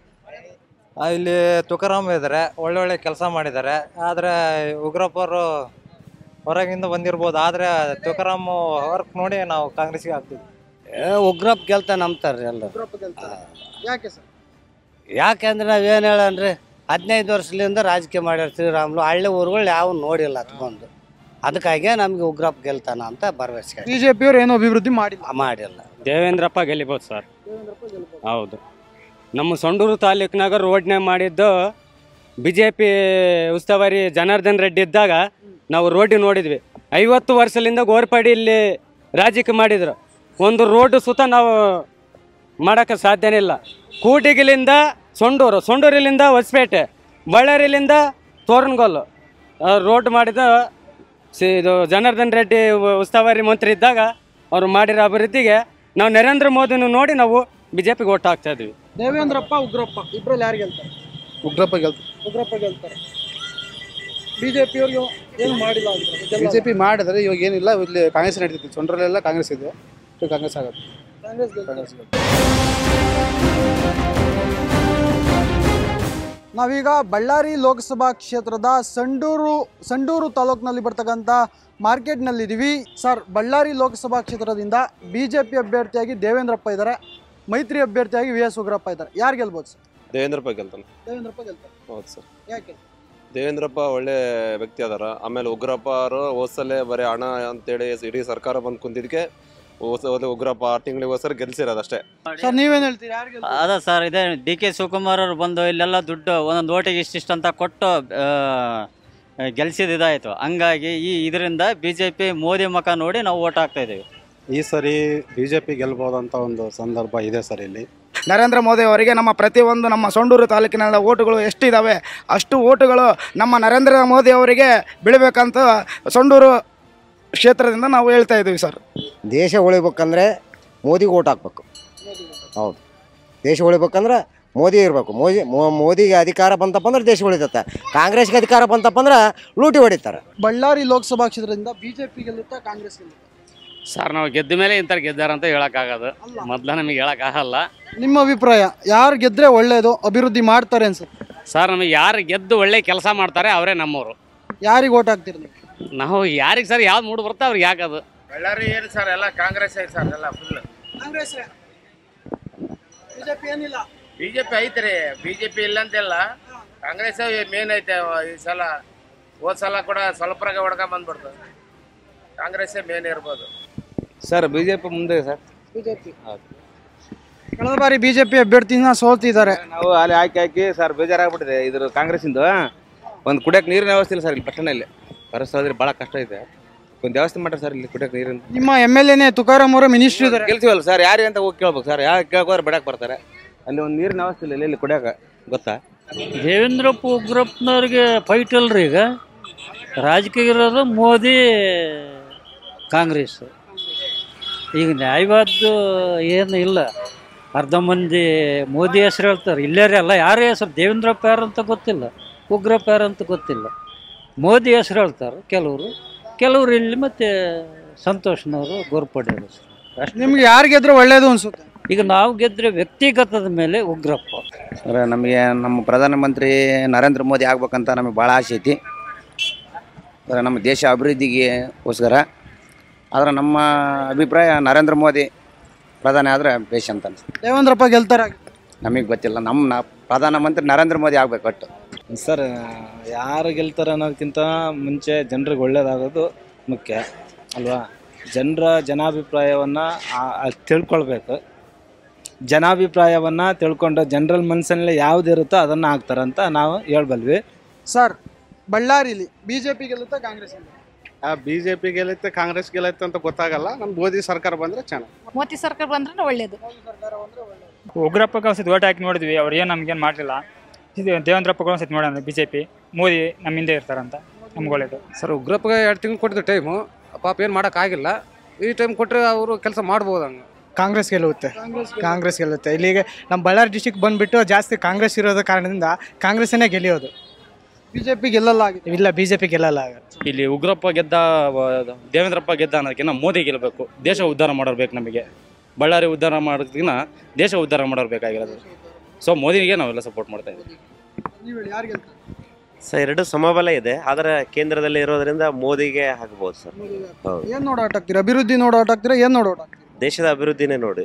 [SPEAKER 27] ಆ, ಇಲ್ಲಿ ತುಕಾರಾಮ್ ಇದ್ದಾರೆ ಒಳ್ಳೊಳ್ಳೆ ಕೆಲಸ ಮಾಡಿದ್ದಾರೆ ಆದರೆ ಉಗ್ರಪ್ಪ ಅವರು ಹೊರಗಿಂದ ಬಂದಿರ್ಬೋದು ಆದರೆ ತುಕಾರಾಮ್ ವರ್ಕ್ ನೋಡಿ ನಾವು ಕಾಂಗ್ರೆಸ್ಗೆ ಹಾಕ್ತೀವಿ
[SPEAKER 4] ಉಗ್ರಪ್ಪ ಗೆಲ್ತ ನಂಬ್ತಾರ್ರಿ ಎಲ್ಲ
[SPEAKER 1] ಉಗ್ರಪ್ಪ ಗೆಲ್ತಾರೆ ಯಾಕೆ ಸರ್
[SPEAKER 4] ಯಾಕೆಂದ್ರೆ ನಾವೇನು ಹೇಳನ್ರಿ ಹದಿನೈದು ವರ್ಷದಿಂದ ರಾಜಕೀಯ ಮಾಡ್ಯಾರ ಶ್ರೀರಾಮ್ಲು ಹಳ್ಳಿ ಊರುಗಳು ಯಾವ ನೋಡಿಲ್ಲ ಬಂದು ಅದಕ್ಕಾಗಿ ನಮಗೆ ಉಗ್ರಪ್ಪ ಗೆಲ್ತಾನ ಅಂತ ಭರವಸೆ
[SPEAKER 1] ಬಿಜೆಪಿ ಅವ್ರು ಏನೋ ಅಭಿವೃದ್ಧಿ ಮಾಡಿಲ್ಲ
[SPEAKER 4] ಮಾಡಿಲ್ಲ
[SPEAKER 28] ದೇವೇಂದ್ರಪ್ಪ ಗೆಲ್ಲಿಬೋದು ಸರ್ ಹೌದು ನಮ್ಮ ಸೊಂಡೂರು ತಾಲೂಕಿನಾಗ ರೋಡ್ನೇ ಮಾಡಿದ್ದು ಬಿ ಜೆ ಪಿ ಉಸ್ತುವಾರಿ ಜನಾರ್ದನ್ ರೆಡ್ಡಿ ಇದ್ದಾಗ ನಾವು ರೋಡ್ ನೋಡಿದ್ವಿ ಐವತ್ತು ವರ್ಷದಿಂದ ಗೋರ್ಪಡಿ ಇಲ್ಲಿ ರಾಜಕೀಯ ಮಾಡಿದ್ರು ಒಂದು ರೋಡ್ ಸುತ್ತ ನಾವು ಮಾಡೋಕ್ಕೆ ಸಾಧ್ಯನೇ ಇಲ್ಲ ಕೂಟಿಗಿಲಿಂದ ಸೊಂಡೂರು ಸೊಂಡೂರಿಲಿಂದ ಹೊಸಪೇಟೆ ಬಳ್ಳಾರಿಲಿಂದ ತೋರಣಗೊಲ್ಲು ರೋಡ್ ಮಾಡಿದ ಸಿ ಇದು ಜನಾರ್ದನ್ ರೆಡ್ಡಿ ಉ- ಉಸ್ತುವಾರಿ ಮಂತ್ರಿ ಇದ್ದಾಗ ಅವರು ಮಾಡಿರೋ ಅಭಿವೃದ್ಧಿಗೆ ನಾವು ನರೇಂದ್ರ ಮೋದಿನ ನೋಡಿ ನಾವು ಬಿ ಜೆ ಪಿಗೆ ಓಟ್ ಹಾಕ್ತಾ ಇದ್ವಿ
[SPEAKER 1] ದೇವೇಂದ್ರಪ್ಪ ಉಗ್ರಪ್ಪ ಇಬ್ರಲ್ಲಿ ಯಾರು ಗೆಲ್ತಾರೆ
[SPEAKER 2] ಉಗ್ರಪ್ಪ ಗೆಲ್ತು
[SPEAKER 1] ಉಗ್ರಪ್ಪ ಗೆಲ್ತಾರೆ ಬಿಜೆಪಿ ಅವ್ರಿಗೆ ಏನು ಮಾಡಿಲ್ಲ
[SPEAKER 2] ಬಿ ಜೆ ಪಿ ಮಾಡಿದ್ರೆ ಇವಾಗ ಏನಿಲ್ಲ ಇಲ್ಲಿ ಕಾಂಗ್ರೆಸ್ ನಡೀತಿತ್ತು ಸೊಂಡ್ರಲ್ಲೆಲ್ಲ ಕಾಂಗ್ರೆಸ್ ಇದೆ ಇವಾಗ ಕಾಂಗ್ರೆಸ್ ಆಗುತ್ತೆ
[SPEAKER 1] ಕಾಂಗ್ರೆಸ್
[SPEAKER 2] ಕಾಂಗ್ರೆಸ್ ಗೆಲ್ತು.
[SPEAKER 1] ನಾವೀಗ ಬಳ್ಳಾರಿ ಲೋಕಸಭಾ ಕ್ಷೇತ್ರದ ಸಂಡೂರು ಸಂಡೂರು ತಾಲೂಕಿನಲ್ಲಿ ಬರ್ತಕ್ಕಂಥ ಮಾರ್ಕೆಟ್ನಲ್ಲಿದ್ದೀವಿ ಸರ್ ಬಳ್ಳಾರಿ ಲೋಕಸಭಾ ಕ್ಷೇತ್ರದಿಂದ ಬಿ ಜೆ ಪಿ ಅಭ್ಯರ್ಥಿಯಾಗಿ ದೇವೇಂದ್ರಪ್ಪ ಇದ್ದಾರೆ ಮೈತ್ರಿ ಅಭ್ಯರ್ಥಿಯಾಗಿ ವಿ ಎಸ್ ಉಗ್ರಪ್ಪ ಇದ್ದಾರೆ ಯಾರು ಗೆಲ್ಬೋದು ಸರ್
[SPEAKER 3] ದೇವೇಂದ್ರಪ್ಪ ಗೆಲ್ತಾನೆ
[SPEAKER 1] ದೇವೇಂದ್ರಪ್ಪ ಗೆಲ್ತಾರೆ
[SPEAKER 3] ಹೌದು ಸರ್
[SPEAKER 1] ಯಾಕೆ
[SPEAKER 3] ದೇವೇಂದ್ರಪ್ಪ ಒಳ್ಳೆ ವ್ಯಕ್ತಿ ಅದಾರ ಆಮೇಲೆ ಉಗ್ರಪ್ಪ ಅವರು ಹೋದ್ಸಲೇ ಬರೀ ಹಣ ಅಂತೇಳಿ ಇಡೀ ಸರ್ಕಾರ ಬಂದು ಕುಂತಿದ್ದಕ್ಕೆ ಹೋದ ಹೋದ ಉಗ್ರಪ್ಪ ಆರು ತಿಂಗಳಿಗೋಸ್ಕರ ಗೆಲ್ಸಿರೋದು ಅಷ್ಟೇ
[SPEAKER 1] ಸರ್ ನೀವೇನು ಹೇಳ್ತೀರಿ ಯಾರು ಗೆಲ್ತಾರೆ
[SPEAKER 5] ಅದ ಸರ್ ಇದೆ ಡಿ ಕೆ ಶಿವಕುಮಾರ್ ಅವರು ಬಂದು ಇಲ್ಲೆಲ್ಲ ದುಡ್ಡು ಒಂದೊಂದು ಓಟಿಗೆ ಇಷ್ಟಿಷ್ಟು ಅಂತ ಕೊಟ್ಟು ಗೆಲ್ಸಿದ ಇದಾಯಿತು ಹಂಗಾಗಿ ಈ ಇದರಿಂದ ಬಿ ಜೆ ಪಿ ಮೋದಿ ಮುಖ ನೋಡಿ ನಾವು ಓಟ್ ಹಾಕ್ತಾ ಇದ್ದೀವಿ
[SPEAKER 7] ಈ ಸರಿ ಬಿ ಜೆ ಪಿ ಗೆಲ್ಬೋದಂತ ಒಂದು ಸಂದರ್ಭ ಇದೆ ಸರ್ ಇಲ್ಲಿ
[SPEAKER 8] ನರೇಂದ್ರ ಮೋದಿ ಅವರಿಗೆ ನಮ್ಮ ಪ್ರತಿಯೊಂದು ನಮ್ಮ ಸೊಂಡೂರು ತಾಲೂಕಿನ ಓಟುಗಳು ಎಷ್ಟಿದ್ದಾವೆ ಅಷ್ಟು ಓಟುಗಳು ನಮ್ಮ ನರೇಂದ್ರ ಮೋದಿ ಅವರಿಗೆ ಬೀಳಬೇಕಂತ ಸೊಂಡೂರು ಕ್ಷೇತ್ರದಿಂದ ನಾವು ಹೇಳ್ತಾ ಇದ್ದೀವಿ ಸರ್
[SPEAKER 9] ದೇಶ ಉಳಿಬೇಕಂದ್ರೆ ಮೋದಿಗೆ ಓಟ್ ಹಾಕ್ಬೇಕು ಹೌದು ದೇಶ ಉಳಿಬೇಕಂದ್ರೆ ಮೋದಿ ಇರಬೇಕು ಮೋದಿ ಮೋ- ಮೋದಿಗೆ ಅಧಿಕಾರ ಬಂತಪ್ಪ ಅಂದ್ರೆ ದೇಶ ಉಳಿತತ್ತೆ ಕಾಂಗ್ರೆಸ್ಗೆ ಅಧಿಕಾರ ಬಂತಪ್ಪ ಅಂದ್ರೆ ಲೂಟಿ ಹೊಡಿತಾರೆ
[SPEAKER 1] ಬಳ್ಳಾರಿ ಲೋಕಸಭಾ ಕ್ಷೇತ್ರದಿಂದ ಬಿಜೆಪಿ ಗೆಲ್ಲುತ್ತಾ ಕಾಂಗ್ರೆಸ್ ಗೆಲ್ಲುತ್ತಾ
[SPEAKER 10] ಸರ್ ನಾವು ಗೆದ್ದ ಮೇಲೆ ಇಂಥ ಗೆದ್ದಾರ ಅಂತ ಹೇಳಕ್ಕಾಗದು ಮೊದ್ಲ ನಮಗೆ ಹೇಳಕ್ಕಾಗಲ್ಲ
[SPEAKER 1] ನಿಮ್ಮ ಅಭಿಪ್ರಾಯ ಯಾರು ಗೆದ್ರೆ ಒಳ್ಳೇದು ಅಭಿವೃದ್ಧಿ ಮಾಡ್ತಾರೆ ಅನ್ಸುತ್ತೆ
[SPEAKER 10] ಸರ್ ನಮಗೆ ಯಾರು ಗೆದ್ದು ಒಳ್ಳೆ ಕೆಲಸ ಮಾಡ್ತಾರೆ ಅವರೇ ನಮ್ಮವರು
[SPEAKER 1] ಯಾರಿಗೆ ಓಟ್ ಹಾಕ್ತೀರಿ ನೀವು
[SPEAKER 10] ನಾವು ಯಾರಿಗೆ ಸರ್ ಯಾವ್ದು ಮೂಡ್ ಬರುತ್ತೆ ಅವ್ರಿಗೆ ಯಾಕದು
[SPEAKER 13] ಬಳ್ಳಾರಿ ಏನು ಸರ್ ಎಲ್ಲ ಕಾಂಗ್ರೆಸ್ ಐತೆ ಸರ್ ಎಲ್ಲ ಫುಲ್
[SPEAKER 1] ಕಾಂಗ್ರೆಸ್ ಬಿಜೆಪಿ ಏನಿಲ್ಲ
[SPEAKER 13] ಬಿಜೆಪಿ ಐತ್ರಿ ಬಿಜೆಪಿ ಇಲ್ಲ ಅಂತಿಲ್ಲ ಕಾಂಗ್ರೆಸ್ ಮೇನ್ ಐತೆ ಈ ಸಲ ಹೋದ್ ಸಲ ಕೂಡ ಸ್ವಲ್ಪರಾಗ ಹೊಡ್ಕೊಂಡ್ ಬಂದ್ಬಿಡ್ತು ಕಾಂಗ್ರೆಸ್ ಮೇನ್ ಇರ್ಬೋದು
[SPEAKER 15] ಸರ್ ಬಿ ಜೆ ಪಿ ಮುಂದೆ ಸರ್
[SPEAKER 1] ಬಿಜೆಪಿ ಕಳೆದ ಬಾರಿ ಬಿಜೆಪಿ ಅಭ್ಯರ್ಥಿನ ಸೋಲ್ತಿದ್ದಾರೆ
[SPEAKER 15] ನಾವು ಅಲ್ಲಿ ಹಾಕಿ ಹಾಕಿ ಸರ್ ಬೇಜಾರಾಗ್ಬಿಟ್ಟಿದೆ ಇದ್ರ ಕಾಂಗ್ರೆಸ್ಸಿಂದ ಒಂದು ಕುಡಿಯೋಕೆ ನೀರಿನ ವ್ಯವಸ್ಥೆ ಇಲ್ಲ ಸರ್ ಇಲ್ಲಿ ಪಟ್ಟಣದಲ್ಲಿ ಪರಿಸರದಲ್ಲಿ ಭಾಳ ಕಷ್ಟ ಇದೆ ಒಂದು ವ್ಯವಸ್ಥೆ ಮಾಡ್ರಿ ಸರ್ ಇಲ್ಲಿ ಕುಡಿಯೋಕೆ ನೀರಿನ
[SPEAKER 1] ನಿಮ್ಮ ಎಮ್ ಎಲ್ ಎನೇ ತುಕಾರಾಮ್ ಅವರು ಮಿನಿಸ್ಟ್ರಿ ಇದ್ದಾರೆ
[SPEAKER 15] ಗೆಲ್ತೀವಲ್ಲ ಸರ್ ಯಾರು ಅಂತ ಹೋಗಿ ಕೇಳ್ಬೇಕು ಸರ್ ಯಾರು ಕೇಳ್ಕೋದ್ರೆ ಬೇಡಕ್ಕೆ ಬರ್ತಾರೆ ಅಲ್ಲಿ ಒಂದು ನೀರಿನ ವ್ಯವಸ್ಥೆ ಇಲ್ಲ ಇಲ್ಲಿ ಕುಡಿಯೋಕೆ ಗೊತ್ತಾ
[SPEAKER 11] ದೇವೇಂದ್ರಪ್ಪ ಉಗ್ರಪ್ಪನವ್ರಿಗೆ ಫೈಟ್ ಅಲ್ರಿ ಈಗ ರಾಜಕೀಯ ಇರೋದು ಮೋದಿ ಕಾಂಗ್ರೆಸ್ ಈಗ ನ್ಯಾಯವಾದ್ದು ಏನು ಇಲ್ಲ ಅರ್ಧ ಮಂದಿ ಮೋದಿ ಹೆಸರು ಹೇಳ್ತಾರೆ ಇಲ್ಲೇ ಅಲ್ಲ ಯಾರ ಹೆಸರು ದೇವೇಂದ್ರಪ್ಪ ಯಾರು ಅಂತ ಗೊತ್ತಿಲ್ಲ ಉಗ್ರಪ್ಪ ಯಾರು ಅಂತ ಗೊತ್ತಿಲ್ಲ ಮೋದಿ ಹೆಸರು ಹೇಳ್ತಾರೆ ಕೆಲವರು ಕೆಲವರು ಇಲ್ಲಿ ಮತ್ತೆ ಸಂತೋಷ್ನವರು ಗೋರ್ಪಡೆಯವರು ಅಷ್ಟೇ
[SPEAKER 1] ನಿಮ್ಗೆ ಯಾರು ಗೆದ್ರೆ ಒಳ್ಳೇದು ಅನ್ಸುತ್ತೆ
[SPEAKER 11] ಈಗ ನಾವು ಗೆದ್ರೆ ವ್ಯಕ್ತಿಗತದ ಮೇಲೆ ಉಗ್ರಪ್ಪ
[SPEAKER 29] ಸರ್ ನಮಗೆ ನಮ್ಮ ಪ್ರಧಾನಮಂತ್ರಿ ನರೇಂದ್ರ ಮೋದಿ ಆಗ್ಬೇಕಂತ ನಮಗೆ ಭಾಳ ಆಸೆ ಐತಿ ಸರ್ ನಮ್ಮ ದೇಶ ಅಭಿವೃದ್ಧಿಗೆಗೋಸ್ಕರ ಆದ್ರೆ ನಮ್ಮ ಅಭಿಪ್ರಾಯ ನರೇಂದ್ರ ಮೋದಿ ಪ್ರಧಾನಿ ಆದರೆ ಬೇಷ್ ಅಂತ ಅನ್ಸುತ್ತೆ
[SPEAKER 1] ದೇವೇಂದ್ರಪ್ಪ ಗೆಲ್ತಾರೆ
[SPEAKER 29] ನಮಗೆ ಗೊತ್ತಿಲ್ಲ ನಮ್ಮ ನ- ಪ್ರಧಾನಮಂತ್ರಿ ನರೇಂದ್ರ ಮೋದಿ ಆಗ್ಬೇಕು ಒಟ್ಟು
[SPEAKER 30] ಸರ್ ಯಾರು ಗೆಲ್ತಾರೆ ಅನ್ನೋದಕ್ಕಿಂತ ಮುಂಚೆ ಜನರಿಗೆ ಒಳ್ಳೇದಾಗೋದು ಮುಖ್ಯ ಅಲ್ವಾ ಜನರ ಜನಾಭಿಪ್ರಾಯವನ್ನು ತಿಳ್ಕೊಳ್ಬೇಕು ಜನಾಭಿಪ್ರಾಯವನ್ನು ತಿಳ್ಕೊಂಡು ಜನರಲ್ ಮನಸ್ಸಿನಲ್ಲಿ ಯಾವುದಿರುತ್ತೋ ಅದನ್ನು ಹಾಕ್ತಾರಂತ ನಾವು ಹೇಳ್ಬಲ್ವಿ
[SPEAKER 1] ಸರ್ ಬಳ್ಳಾರಿಲಿ ಬಿಜೆಪಿ ಗೆಲ್ಲುತ್ತಾ ಕಾಂಗ್ರೆಸ್ ಗೆಲ್ಲುತ್ತಾ
[SPEAKER 2] ಆ ಬಿ ಜೆ ಪಿ ಗೆಲ್ಲುತ್ತೆ ಕಾಂಗ್ರೆಸ್ ಗೆಲ್ಲುತ್ತೆ ಅಂತ ಗೊತ್ತಾಗಲ್ಲ ನಮ್ಮ ಮೋದಿ ಸರ್ಕಾರ ಬಂದರೆ ಚೆನ್ನಾಗಿ
[SPEAKER 31] ಮೋದಿ ಸರ್ಕಾರ ಬಂದ್ರೆ ಒಳ್ಳೇದು
[SPEAKER 32] ಉಗ್ರಪ್ಪಗೆ ಒಂದ್ಸತಿ ಓಟ್ ಹಾಕಿ ನೋಡಿದ್ವಿ ಅವ್ರು ಏನು ನಮ್ಗೇನು ಮಾಡಲಿಲ್ಲ ಇದು ದೇವೇಂದ್ರಪ್ಪಗೆ ಒಂದ್ಸತಿ ನೋಡೋಣ ಬಿ ಜೆ ಪಿ ಮೋದಿ ನಮ್ಮ ಹಿಂದೆ ಇರ್ತಾರಂತ ನಮ್ಗೆ ಒಳ್ಳೇದು
[SPEAKER 15] ಸರ್ ಉಗ್ರಪ್ಪಗೆ ಎರಡು ತಿಂಗಳು ಕೊಟ್ಟಿದ್ದು ಟೈಮು ಪಾಪ ಏನು ಮಾಡೋಕ್ಕಾಗಿಲ್ಲ ಈ ಟೈಮ್ ಕೊಟ್ಟರೆ ಅವರು ಕೆಲಸ ಮಾಡ್ಬೋದು ಹಂಗೆ
[SPEAKER 6] ಕಾಂಗ್ರೆಸ್ ಗೆಲ್ಲುತ್ತೆ ಕಾಂಗ್ರೆಸ್ ಗೆಲ್ಲುತ್ತೆ ಇಲ್ಲಿಗೆ ನಮ್ಮ ಬಳ್ಳಾರಿ ಡಿಸ್ಟಿಕ್ ಬಂದ್ಬಿಟ್ಟು ಜಾಸ್ತಿ ಕಾಂಗ್ರೆಸ್ ಇರೋದ ಕಾರಣದಿಂದ ಕಾಂಗ್ರೆಸ್ಸನ್ನೇ ಗೆಲ್ಲಿಯೋದು
[SPEAKER 1] ಬಿಜೆಪಿ ಗೆಲ್ಲಲ್ಲ
[SPEAKER 6] ಇಲ್ಲ ಬಿಜೆಪಿ ಗೆಲ್ಲಲ್ಲ ಆಗ
[SPEAKER 20] ಇಲ್ಲಿ ಉಗ್ರಪ್ಪ ಗೆದ್ದ ವ- ದೇವೇಂದ್ರಪ್ಪ ಗೆದ್ದ ಅನ್ನೋದಕ್ಕಿಂತ ಮೋದಿ ಗೆಲ್ಲಬೇಕು ದೇಶ ಉದ್ಧಾರ ಮಾಡೋರು ಬೇಕು ನಮಗೆ ಬಳ್ಳಾರಿ ಉದ್ಧಾರ ಮಾಡೋದಕ್ಕಿಂತ ದೇಶ ಉದ್ಧಾರ ಮಾಡೋರು ಬೇಕಾಗಿರೋದು ಸೊ ಮೋದಿಗೆ ನಾವೆಲ್ಲ ಸಪೋರ್ಟ್ ಮಾಡ್ತಾ ಇದ್ದೀವಿ
[SPEAKER 1] ನೀವು ಹೇಳಿ ಯಾರು ಗೆಲ್ತಾರೆ
[SPEAKER 33] ಸರ್ ಎರಡು ಸಮಬಲ ಇದೆ ಆದರೆ ಕೇಂದ್ರದಲ್ಲಿ ಇರೋದ್ರಿಂದ ಮೋದಿಗೆ ಹಾಕ್ಬೋದು ಸರ್ ಹೌದು
[SPEAKER 1] ಏನ್ ನೋಡ್ ಆಟ ಹಾಕ್ತೀರಾ ಅಭಿವೃದ್ಧಿ ನೋಡ್ ಆಟ ಹಾಕ್ತೀರಾ ಏನ್ ನೋಡ್ ಆಟ ಹಾಕ್ತೀರಾ
[SPEAKER 33] ದೇಶದ ಅಭಿವೃದ್ಧಿನೇ ನೋಡಿ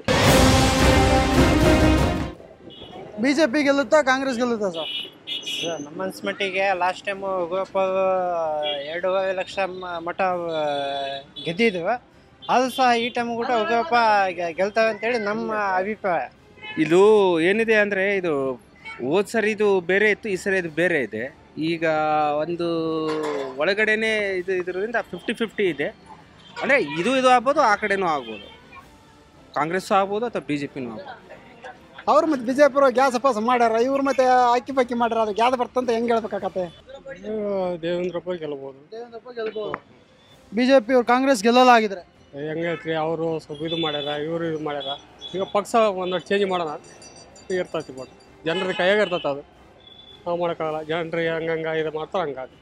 [SPEAKER 1] ಬಿಜೆಪಿ ಗೆಲ್ಲುತ್ತಾ ಕಾಂಗ್ರೆಸ್ ಗೆಲ್ಲುತ್ತಾ ಸರ್
[SPEAKER 9] ಸರ್ ನಮ್ಮ ಅನ್ಸ್ಮಟ್ಟಿಗೆ ಲಾಸ್ಟ್ ಟೈಮು ಉಗ್ರಪ್ಪ ಎರಡೂವರೆ ಲಕ್ಷ ಮ- ಮಠ ಆ, ಗೆದ್ದಿದ್ವು ಅದು ಸಹ ಈ ಟೈಮ್ ಕೂಡ ಉಗ್ರಪ್ಪ ಗೆ- ಗೆಲ್ತವೆ ಅಂತೇಳಿ ನಮ್ಮ ಅಭಿಪ್ರಾಯ
[SPEAKER 15] ಇದು ಏನಿದೆ ಅಂದರೆ ಇದು ಹೋದ್ ಸರಿ ಇದು ಬೇರೆ ಇತ್ತು ಈ ಸರಿ ಇದು ಬೇರೆ ಇದೆ ಈಗ ಒಂದು ಒಳಗಡೆನೆ ಇದು ಇದರಿಂದ ಫಿಫ್ಟಿ ಫಿಫ್ಟಿ ಇದೆ ಅಂದರೆ ಇದು ಇದು ಆಗ್ಬೋದು ಆ ಕಡೆನೂ ಆಗ್ಬೋದು ಕಾಂಗ್ರೆಸ್ಸು ಆಗ್ಬೋದು ಅಥವಾ ಬಿ ಜೆ ಪಿನೂ ಆಗ್ಬೋದು
[SPEAKER 12] ಅವ್ರು ಮತ್ತೆ ಬಿಜೆಪಿ ಗ್ಯಾಸ್ ಪಾಸ್ ಮಾಡ್ಯಾರ ಇವ್ರು ಮತ್ತೆ ಅಕ್ಕಿ ಪಕ್ಕಿ ಮಾಡ್ಯಾರ ಅದು ಗ್ಯಾಸ್ ಬರ್ತಂತ ಹೆಂಗ್ ಹೇಳ್ಬೇಕಾಗತ್ತೆ
[SPEAKER 14] ದೇವೇಂದ್ರಪ್ಪ ಗೆಲ್ಬೋದು
[SPEAKER 1] ದೇವೇಂದ್ರಪ್ಪ ಗೆಲ್ಬೋದು ಬಿಜೆಪಿ ಅವ್ರು ಕಾಂಗ್ರೆಸ್ ಗೆಲ್ಲಲ್ಲ ಆಗಿದ್ರೆ
[SPEAKER 14] ಹೆಂಗೈತ್ರಿ ಅವರು ಸ್ವಲ್ಪ ಇದು ಮಾಡ್ಯಾರ ಇವರು ಇದು ಮಾಡ್ಯಾರ ಈಗ ಪಕ್ಷ ಒಂದಷ್ಟು ಚೇಂಜ್ ಮಾಡೋಣ ಇರ್ತೈತಿ ಬಟ್ ಜನರ ಕೈಯಾಗ ಇರ್ತೈತೆ ಅದು ನಾವು ಮಾಡೋಕ್ಕಾಗಲ್ಲ ಜನರಿಗೆ ಹಂಗಂಗ ಇದು ಮಾಡ್ತಾರೆ ಹಂಗಾಗಿ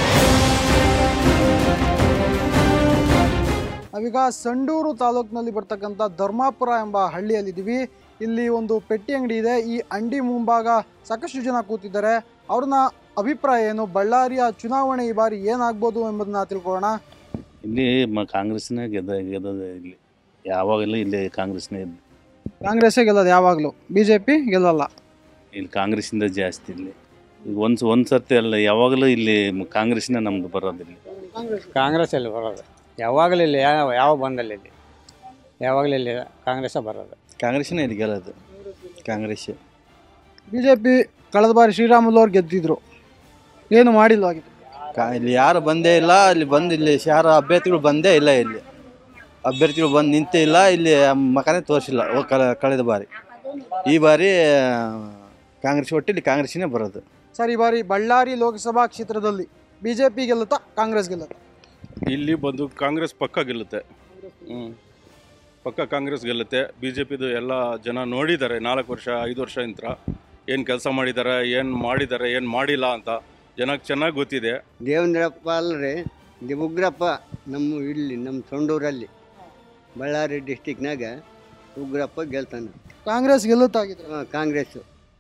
[SPEAKER 1] ನಾವೀಗ ಸಂಡೂರು ತಾಲೂಕಿನಲ್ಲಿ ಬರ್ತಕ್ಕಂಥ ಧರ್ಮಾಪುರ ಎಂಬ ಹಳ್ಳಿಯಲ್ಲಿದ್ದೀವಿ ಇಲ್ಲಿ ಒಂದು ಪೆಟ್ಟಿ ಅಂಗಡಿ ಇದೆ ಈ ಅಂಗಡಿ ಮುಂಭಾಗ ಸಾಕಷ್ಟು ಜನ ಕೂತಿದ್ದಾರೆ ಅವ್ರನ್ನ ಅಭಿಪ್ರಾಯ ಏನು ಬಳ್ಳಾರಿಯ ಚುನಾವಣೆ ಈ ಬಾರಿ ಏನಾಗ್ಬೋದು ಎಂಬುದನ್ನ ತಿಳ್ಕೊಳ್ಳೋಣ
[SPEAKER 16] ಇಲ್ಲಿ ಮ ಕಾಂಗ್ರೆಸ್ನೇ ಗೆದ್ದ ಗೆದ್ದದ ಇಲ್ಲಿ ಯಾವಾಗಲೂ ಇಲ್ಲಿ ಕಾಂಗ್ರೆಸ್ನೇ ಇದ್ದು
[SPEAKER 1] ಕಾಂಗ್ರೆಸ್ಸೇ ಗೆಲ್ಲೋದು ಯಾವಾಗಲೂ ಬಿ ಜೆ ಪಿ ಗೆಲ್ಲಲ್ಲ
[SPEAKER 16] ಇಲ್ಲಿ ಕಾಂಗ್ರೆಸ್ಸಿಂದ ಜಾಸ್ತಿ ಇಲ್ಲಿ ಈಗ ಒಂದು ಒಂದು ಸರ್ತಿ ಅಲ್ಲ ಯಾವಾಗಲೂ ಇಲ್ಲಿ ಮ- ಕಾಂಗ್ರೆಸ್ನೇ ನಮ್ದು ಬರೋದಿಲ್ಲ
[SPEAKER 17] ಕಾಂಗ್ರೆಸ್ ಅಲ್ಲಿ ಬರೋದು ಯಾವಾಗಲೂ ಇಲ್ಲಿ ಯಾವ ಯಾವ ಬಂದಲ್ಲಿ ಇಲ್ಲಿ ಯಾವಾಗಲೂ ಇಲ್ಲಿ ಕಾಂಗ್ರೆಸ್ ಬರೋದು
[SPEAKER 18] ಕಾಂಗ್ರೆಸ್ನೇ ಇಲ್ಲಿ ಗೆಲ್ಲೋದು ಕಾಂಗ್ರೆಸ್
[SPEAKER 1] ಬಿ ಜೆ ಪಿ ಕಳೆದ ಬಾರಿ ಶ್ರೀರಾಮುಲು ಅವ್ರು ಗೆದ್ದಿದ್ರು ಏನು ಮಾಡಿಲ್ವಾಗಿತ್ತು
[SPEAKER 18] ಕಾ ಇಲ್ಲಿ ಯಾರು ಬಂದೇ ಇಲ್ಲ ಇಲ್ಲಿ ಬಂದು ಇಲ್ಲಿ ಯಾರು ಅಭ್ಯರ್ಥಿಗಳು ಬಂದೇ ಇಲ್ಲ ಇಲ್ಲಿ ಅಭ್ಯರ್ಥಿಗಳು ಬಂದು ನಿಂತೇ ಇಲ್ಲ ಇಲ್ಲಿ ಮಕನೇ ತೋರಿಸಿಲ್ಲ ಹೋಗ್ ಕಳೆ- ಕಳೆದ ಬಾರಿ ಈ ಬಾರಿ ಆ, ಕಾಂಗ್ರೆಸ್ ಒಟ್ಟು ಇಲ್ಲಿ ಕಾಂಗ್ರೆಸ್ನೇ ಬರೋದು
[SPEAKER 1] ಸರ್ ಈ ಬಾರಿ ಬಳ್ಳಾರಿ ಲೋಕಸಭಾ ಕ್ಷೇತ್ರದಲ್ಲಿ ಬಿ ಜೆ ಪಿ ಗೆಲ್ಲುತ್ತಾ ಕಾಂಗ್ರೆಸ್ ಗೆಲ್ಲುತ್ತಾ
[SPEAKER 19] ಇಲ್ಲಿ ಬಂದು ಕಾಂಗ್ರೆಸ್ ಪಕ್ಕ ಗೆಲ್ಲುತ್ತೆ ಹ್ಞೂ ಪಕ್ಕ ಕಾಂಗ್ರೆಸ್ ಗೆಲ್ಲುತ್ತೆ ಬಿ ಜೆ ಪಿದು ಎಲ್ಲ ಜನ ನೋಡಿದ್ದಾರೆ ನಾಲ್ಕು ವರ್ಷ ಐದು ವರ್ಷ ಇಂತ್ರ ಏನು ಕೆಲಸ ಮಾಡಿದ್ದಾರೆ ಏನು ಮಾಡಿದ್ದಾರೆ ಏನು ಮಾಡಿಲ್ಲ ಅಂತ ಜನಕ್ಕೆ ಚೆನ್ನಾಗಿ ಗೊತ್ತಿದೆ
[SPEAKER 21] ದೇವೇಂದ್ರಪ್ಪ ಅಲ್ರಿ ಇದು ಉಗ್ರಪ್ಪ ನಮ್ಮ ಇಲ್ಲಿ ನಮ್ಮ ಸೊಂಡೂರಲ್ಲಿ ಬಳ್ಳಾರಿ ಡಿಸ್ಟಿಕ್ನಾಗ ಉಗ್ರಪ್ಪ ಗೆಲ್ತಾನೆ
[SPEAKER 1] ಕಾಂಗ್ರೆಸ್ ಗೆಲ್ಲುತ್ತಾಗಿದ್ರೆ
[SPEAKER 21] ಹಾಂ ಕಾಂಗ್ರೆಸ್ಸು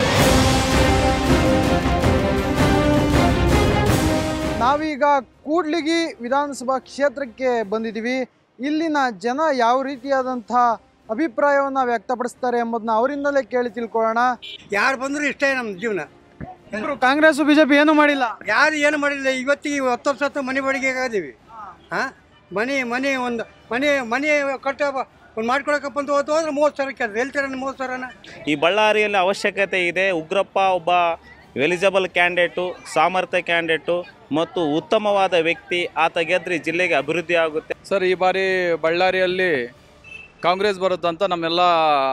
[SPEAKER 1] ನಾವೀಗ ಕೂಡ್ಲಿಗಿ ವಿಧಾನಸಭಾ ಕ್ಷೇತ್ರಕ್ಕೆ ಬಂದಿದ್ದೀವಿ ಇಲ್ಲಿನ ಜನ ಯಾವ ರೀತಿಯಾದಂಥ ಅಭಿಪ್ರಾಯವನ್ನ ವ್ಯಕ್ತಪಡಿಸ್ತಾರೆ ಎಂಬುದನ್ನ ಅವರಿಂದಲೇ ಕೇಳಿ ತಿಳ್ಕೊಳ್ಳೋಣ
[SPEAKER 12] ಯಾರು ಬಂದ್ರು ಇಷ್ಟೇ ನಮ್ಮ ಜೀವನ
[SPEAKER 1] ಕಾಂಗ್ರೆಸ್ ಬಿಜೆಪಿ ಏನು ಮಾಡಿಲ್ಲ
[SPEAKER 12] ಯಾರು ಏನು ಮಾಡಿಲ್ಲ ಇವತ್ತಿಗೆ ಹತ್ತು ವರ್ಷ ಹತ್ತು ಮನೆ ಬಾಡಿಗೆ ಆಗದೀವಿ ಹಾಂ ಮನೆ ಮನೆ ಒಂದು ಮನೆ ಮನೆ ಕಟ್ಟ ಒಂದು ಮಾಡ್ಕೊಳಕಪ್ಪ ಅಂತ ಹೋತು ಹೋದ್ರೆ ಮೂವತ್ತು ಸಾವಿರ ಕೇಳಿದ್ರೆ ಎಲ್ಲಿ ತರೋಣ ಮೂವತ್ತು ಸಾವಿರನ
[SPEAKER 22] ಈ ಬಳ್ಳಾರಿಯಲ್ಲಿ ಅವಶ್ಯಕತೆ ಇದೆ ಉಗ್ರಪ್ಪ ಒಬ್ಬ ಎಲಿಜಿಬಲ್ ಕ್ಯಾಂಡಿಡೇಟು ಸಾಮರ್ಥ್ಯ ಕ್ಯಾಂಡಿಡೇಟು ಮತ್ತು ಉತ್ತಮವಾದ ವ್ಯಕ್ತಿ ಆತ ಗೆದ್ರೆ ಜಿಲ್ಲೆಗೆ ಅಭಿವೃದ್ಧಿ ಆಗುತ್ತೆ
[SPEAKER 23] ಸರ್ ಈ ಬಾರಿ ಬಳ್ಳಾರಿಯಲ್ಲಿ ಕಾಂಗ್ರೆಸ್ ಬರುತ್ತಂತ ನಮ್ಮೆಲ್ಲ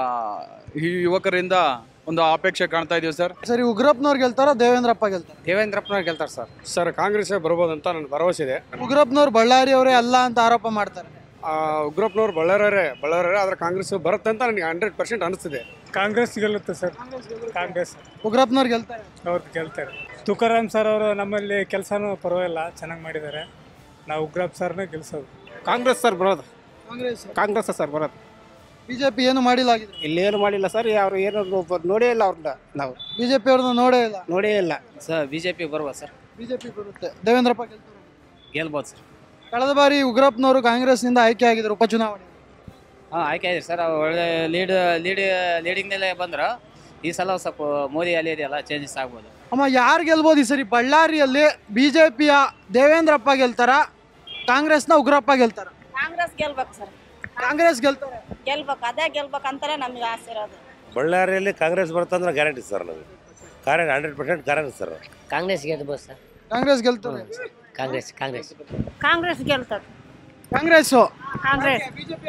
[SPEAKER 23] ಈ ಯುವಕರಿಂದ ಒಂದು ಅಪೇಕ್ಷೆ ಕಾಣ್ತಾ ಇದೀವಿ ಸರ್
[SPEAKER 1] ಸರಿ ಉಗ್ರಪ್ಪನವ್ರು ಗೆಲ್ತಾರ ದೇವೇಂದ್ರಪ್ಪ ಗೆಲ್ತಾರ
[SPEAKER 23] ದೇವೇಂದ್ರಪ್ಪನವ್ರು ಗೆಲ್ತಾರೆ ಸರ್ ಸರ್ ಕಾಂಗ್ರೆಸ್ ಬರ್ಬೋದಂತ ನನ್ನ ಭರವಸೆ ಇದೆ
[SPEAKER 1] ಉಗ್ರಪ್ಪನವ್ರು ಬಳ್ಳಾರಿ ಅವರೇ ಅಲ್ಲ ಅಂತ ಆರೋಪ ಮಾಡ್ತಾರೆ
[SPEAKER 23] ಉಗ್ರಪ್ಪನವ್ರು ಬಳ್ಳಾರೇ ಬಳ್ಳಾರೇ ಆದ್ರೆ ಕಾಂಗ್ರೆಸ್ ಬರುತ್ತೆ ಅಂತ ನನಗೆ ಹಂಡ್ರೆಡ್ ಪರ್ಸೆಂಟ್ ಅನಿಸ್ತಿದೆ
[SPEAKER 32] ಕಾಂಗ್ರೆಸ್ ಗೆಲ್ಲುತ್ತೆ ಸರ್ ಕಾಂಗ್ರೆಸ್
[SPEAKER 1] ಉಗ್ರಪ್ಪನವ್ರು ಗೆಲ್ತಾರೆ
[SPEAKER 32] ಅವ್ರು ಗೆಲ್ತಾರೆ ತುಕಾರಾಮ್ ಸರ್ ಅವರು ನಮ್ಮಲ್ಲಿ ಕೆಲಸನೂ ಪರವಾಗಿಲ್ಲ ಚೆನ್ನಾಗಿ ಮಾಡಿದ್ದಾರೆ ನಾವು ಉಗ್ರಪ್ಪ ಸರ್ನೇ ಗೆಲ್ಸೋದು
[SPEAKER 23] ಕಾಂಗ್ರೆಸ್ ಸರ್ ಬರೋದು
[SPEAKER 1] ಕಾಂಗ್ರೆಸ್
[SPEAKER 23] ಕಾಂಗ್ರೆಸ್ ಸರ್ ಬರೋದು
[SPEAKER 1] ಬಿಜೆಪಿ ಏನು ಮಾಡಿಲ್ಲ ಆಗಿದ್ರೆ
[SPEAKER 23] ಇಲ್ಲಿ ಏನು ಮಾಡಿಲ್ಲ ಸರ್ ಅವ್ರು ಏನು ನೋಡೇ ಇಲ್ಲ ಅವ್ರನ್ನ ನಾವು
[SPEAKER 1] ಬಿಜೆಪಿ ಅವ್ರನ್ನ ನೋಡೇ ಇಲ್ಲ
[SPEAKER 23] ನೋಡೇ ಇಲ್ಲ
[SPEAKER 5] ಸರ್ ಬಿ ಜೆ ಪಿ ಬರ್ಬೋದು ಸರ್
[SPEAKER 1] ಬಿಜೆಪಿ ಬರುತ್ತೆ ದೇವೇಂದ್ರಪ್ಪ ಗೆಲ್ತಾರೆ
[SPEAKER 5] ಗೆಲ್ಬೋದು ಸರ್
[SPEAKER 1] ಕಳೆದ ಬಾರಿ ಉಗ್ರಪ್ಪನವರು ಕಾಂಗ್ರೆಸ್ನಿಂದ ಆಯ್ಕೆ ಆಗಿದ್ರು ಉಪಚುನಾವಣೆ
[SPEAKER 5] ಹಾಂ ಆಯ್ಕೆ ಆಯ್ತು ಸರ್ ಅವ್ರು ಒಳ್ಳೆ ಲೀಡ್ ಲೀಡ್ ಲೀಡಿಂಗ್ನಲ್ಲೇ ಬಂದ್ರೆ ಈ ಸಲ ಸ್ವಲ್ಪ ಮೋದಿ ಅಲ್ಲಿ ಇದೆಯಲ್ಲ ಚೇಂಜಸ್ ಆಗ್ಬೋದು
[SPEAKER 1] ಅಮ್ಮ ಯಾರು ಗೆಲ್ಬೋದು ಈ ಸರಿ ಬಳ್ಳಾರಿಯಲ್ಲಿ ಬಿಜೆಪಿಯ ದೇವೇಂದ್ರಪ್ಪ ಗೆಲ್ತಾರ ಕಾಂಗ್ರೆಸ್ನ ಉಗ್ರಪ್ಪ ಗೆಲ್ತಾರ
[SPEAKER 24] ಕಾಂಗ್ರೆಸ್ ಗೆಲ್ಬೇಕು ಸರ್
[SPEAKER 1] ಕಾಂಗ್ರೆಸ್ ಗೆಲ್ತಾರೆ
[SPEAKER 24] ಗೆಲ್ಬೇಕು ಅದೇ ಗೆಲ್ಬೇಕಂತಾನೆ ನಮಗೆ ಆಸೆ ಇರೋದು
[SPEAKER 25] ಬಳ್ಳಾರಿಯಲ್ಲಿ ಕಾಂಗ್ರೆಸ್ ಬರ್ತಂದ್ರೆ ಗ್ಯಾರಂಟಿ ಸರ್ ನಮಗೆ ಕಾರಣ ಹಂಡ್ರೆಡ್ ಪರ್ಸೆಂಟ್ ಕಾರಣ ಸರ್
[SPEAKER 26] ಕಾಂಗ್ರೆಸ್ ಗೆಲ್ಬೋದು ಸರ್
[SPEAKER 1] ಕಾಂಗ್ರೆಸ್ ಗೆಲ್ತಾರೆ
[SPEAKER 26] ಕಾಂಗ್ರೆಸ್ ಕಾಂಗ್ರೆಸ್
[SPEAKER 24] ಕಾಂಗ್ರೆಸ್ ಗೆಲ್ತದೆ
[SPEAKER 1] ಕಾಂಗ್ರೆಸ್
[SPEAKER 24] ಕಾಂಗ್ರೆಸ್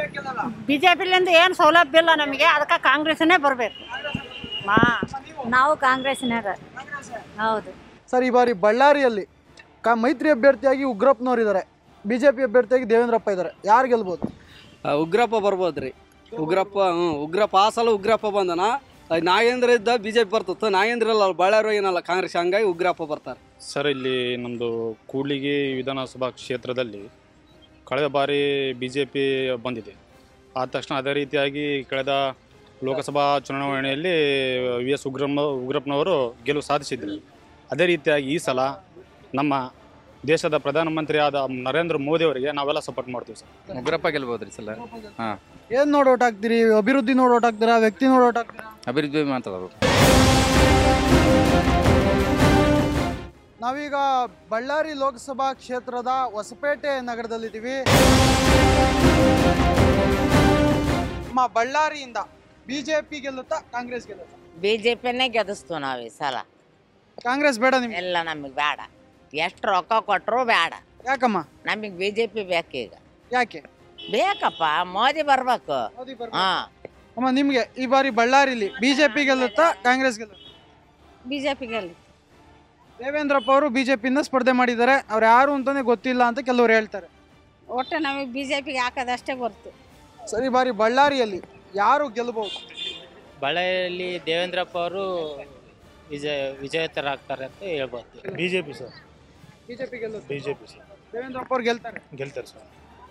[SPEAKER 24] ಬಿಜೆಪಿಲಿಂದ ಏನು ಸೌಲಭ್ಯ ಇಲ್ಲ ನಮಗೆ ಅದಕ್ಕೆ ಕಾಂಗ್ರೆಸ್ನೇ ಬರಬೇಕು ಮಾ
[SPEAKER 31] ನಾವು ಕಾಂಗ್ರೆಸ್ನಾಗ ಹೌದು
[SPEAKER 1] ಸರ್ ಈ ಬಾರಿ ಬಳ್ಳಾರಿಯಲ್ಲಿ ಕಾ ಮೈತ್ರಿ ಅಭ್ಯರ್ಥಿಯಾಗಿ ಉಗ್ರಪ್ಪನವ್ರು ಇದ್ದಾರೆ ಬಿಜೆಪಿ ಅಭ್ಯರ್ಥಿಯಾಗಿ ದೇವೇಂದ್ರಪ್ಪ ಇದ್ದಾರೆ ಯಾರು ಗೆಲ್ಬೋದು
[SPEAKER 34] ಆ, ಉಗ್ರಪ್ಪ ಬರ್ಬೋದ್ರಿ ಉಗ್ರಪ್ಪ ಹ್ಞೂ ಉಗ್ರಪ್ಪ ಆ ಸಲ ಉಗ್ರಪ್ಪ ಬಂದನ ಅದ್ ನಾಗೇಂದ್ರ ಇದ್ದ ಬಿ ಜೆ ಪಿ ಬರ್ತಿತ್ತು ನಾಗೇಂದ್ರ ಇಲ್ಲ ಬಳ್ಳಾರಿ ಏನಲ್ಲ ಕಾಂಗ್ರೆಸ್ ಹಂಗಾಗಿ ಉಗ್ರಪ್ಪ ಬರ್ತಾರೆ
[SPEAKER 20] ಸರ್ ಇಲ್ಲಿ ನಮ್ಮದು ಕೂಡ್ಲಿಗಿ ವಿಧಾನಸಭಾ ಕ್ಷೇತ್ರದಲ್ಲಿ ಕಳೆದ ಬಾರಿ ಬಿ ಜೆ ಪಿ ಬಂದಿದೆ ಆದ ತಕ್ಷಣ ಅದೇ ರೀತಿಯಾಗಿ ಕಳೆದ ಲೋಕಸಭಾ ಚುನಾವಣೆಯಲ್ಲಿ ವಿ ಎಸ್ ಉಗ್ರಮ್ಮ ಉಗ್ರಪ್ಪನವರು ಗೆಲುವು ಸಾಧಿಸಿದ್ರು ಅದೇ ರೀತಿಯಾಗಿ ಈ ಸಲ ನಮ್ಮ ದೇಶದ ಪ್ರಧಾನಮಂತ್ರಿ ಆದ ನರೇಂದ್ರ ಮೋದಿ ಅವರಿಗೆ ನಾವೆಲ್ಲ ಸಪೋರ್ಟ್ ಮಾಡ್ತೀವಿ ಸರ್
[SPEAKER 35] ಉಗ್ರಪ್ಪ ಗೆಲ್ಬೋದ್ರಿ ಸಲ ಹಾಂ
[SPEAKER 1] ಏನ್ ನೋಡಿ ಓಟ್ ಹಾಕ್ತೀರಿ ಅಭಿವೃದ್ಧಿ ನೋಡಿ ಓಟ್ ಹಾಕ್ತೀರಾ ವ್ಯಕ್ತಿ ನೋಡಿ ಓಟ್ ಹಾಕ್ತೀರಾ
[SPEAKER 35] ಅಭಿವೃದ್ಧಿ ಮಾತಾಡೋದು
[SPEAKER 1] ನಾವೀಗ ಬಳ್ಳಾರಿ ಲೋಕಸಭಾ ಕ್ಷೇತ್ರದ ಹೊಸಪೇಟೆ ನಗರದಲ್ಲಿದ್ದೀವಿ ನಮ್ಮ ಬಳ್ಳಾರಿಯಿಂದ ಬಿಜೆಪಿ ಗೆಲ್ಲುತ್ತಾ ಕಾಂಗ್ರೆಸ್ ಗೆಲ್ಲುತ್ತಾ
[SPEAKER 31] ಬಿಜೆಪಿನೇ ಗೆದಿಸ್ತು ನಾವು ಈ ಸಲ
[SPEAKER 1] ಕಾಂಗ್ರೆಸ್ ಬೇಡ ನಿಮ್ಗೆ
[SPEAKER 31] ಎಲ್ಲ ನಮಗೆ ಬೇಡ ಎಷ್ಟು ರೊಕ್ಕ ಕೊಟ್ಟರು ಬೇಡ
[SPEAKER 1] ಯಾಕಮ್ಮ
[SPEAKER 31] ನಮಗೆ ಬಿ ಜೆ ಪಿ ಬೇಕೀಗ
[SPEAKER 1] ಯಾಕೆ
[SPEAKER 31] ಬೇಕಪ್ಪ ಮೋದಿ ಬರ್ಬೇಕು ಹಾ
[SPEAKER 1] ಅಮ್ಮ ನಿಮ್ಗೆ ಈ ಬಾರಿ ಬಳ್ಳಾರಿಲಿ ಬಿಜೆಪಿ ಗೆಲ್ಲುತ್ತಾ ಕಾಂಗ್ರೆಸ್ ಗೆಲ್ಲುತ್ತಾ
[SPEAKER 24] ಬಿಜೆಪಿ ಗೆಲ್ಲಿ
[SPEAKER 1] ದೇವೇಂದ್ರಪ್ಪ ಅವರು ಬಿಜೆಪಿಯಿಂದ ಸ್ಪರ್ಧೆ ಮಾಡಿದ್ದಾರೆ ಅವ್ರು ಯಾರು ಅಂತಾನೆ ಗೊತ್ತಿಲ್ಲ ಅಂತ ಕೆಲವರು ಹೇಳ್ತಾರೆ
[SPEAKER 24] ಒಟ್ಟು ನಮಗೆ ಬಿಜೆಪಿಗೆ ಹಾಕೋದಷ್ಟೇ ಗೊತ್ತು
[SPEAKER 1] ಸರಿ ಈ ಬಾರಿ ಬಳ್ಳಾರಿಯಲ್ಲಿ ಯಾರು ಗೆಲ್ಲಬಹುದು
[SPEAKER 5] ಬಳ್ಳಾರಿಯಲ್ಲಿ ದೇವೇಂದ್ರಪ್ಪ ಅವರು ವಿಜಯ ವಿಜೇತರಾಗ್ತಾರೆ ಅಂತ ಹೇಳ್ಬೋದು
[SPEAKER 2] B J P sir
[SPEAKER 1] BJP ಗೆಲ್ಲುತ್ತೆ
[SPEAKER 2] B J P sir
[SPEAKER 1] Devendrappa ಅವ್ರು ಗೆಲ್ತಾರೆ
[SPEAKER 2] ಗೆಲ್ತಾರೆ ಸರ್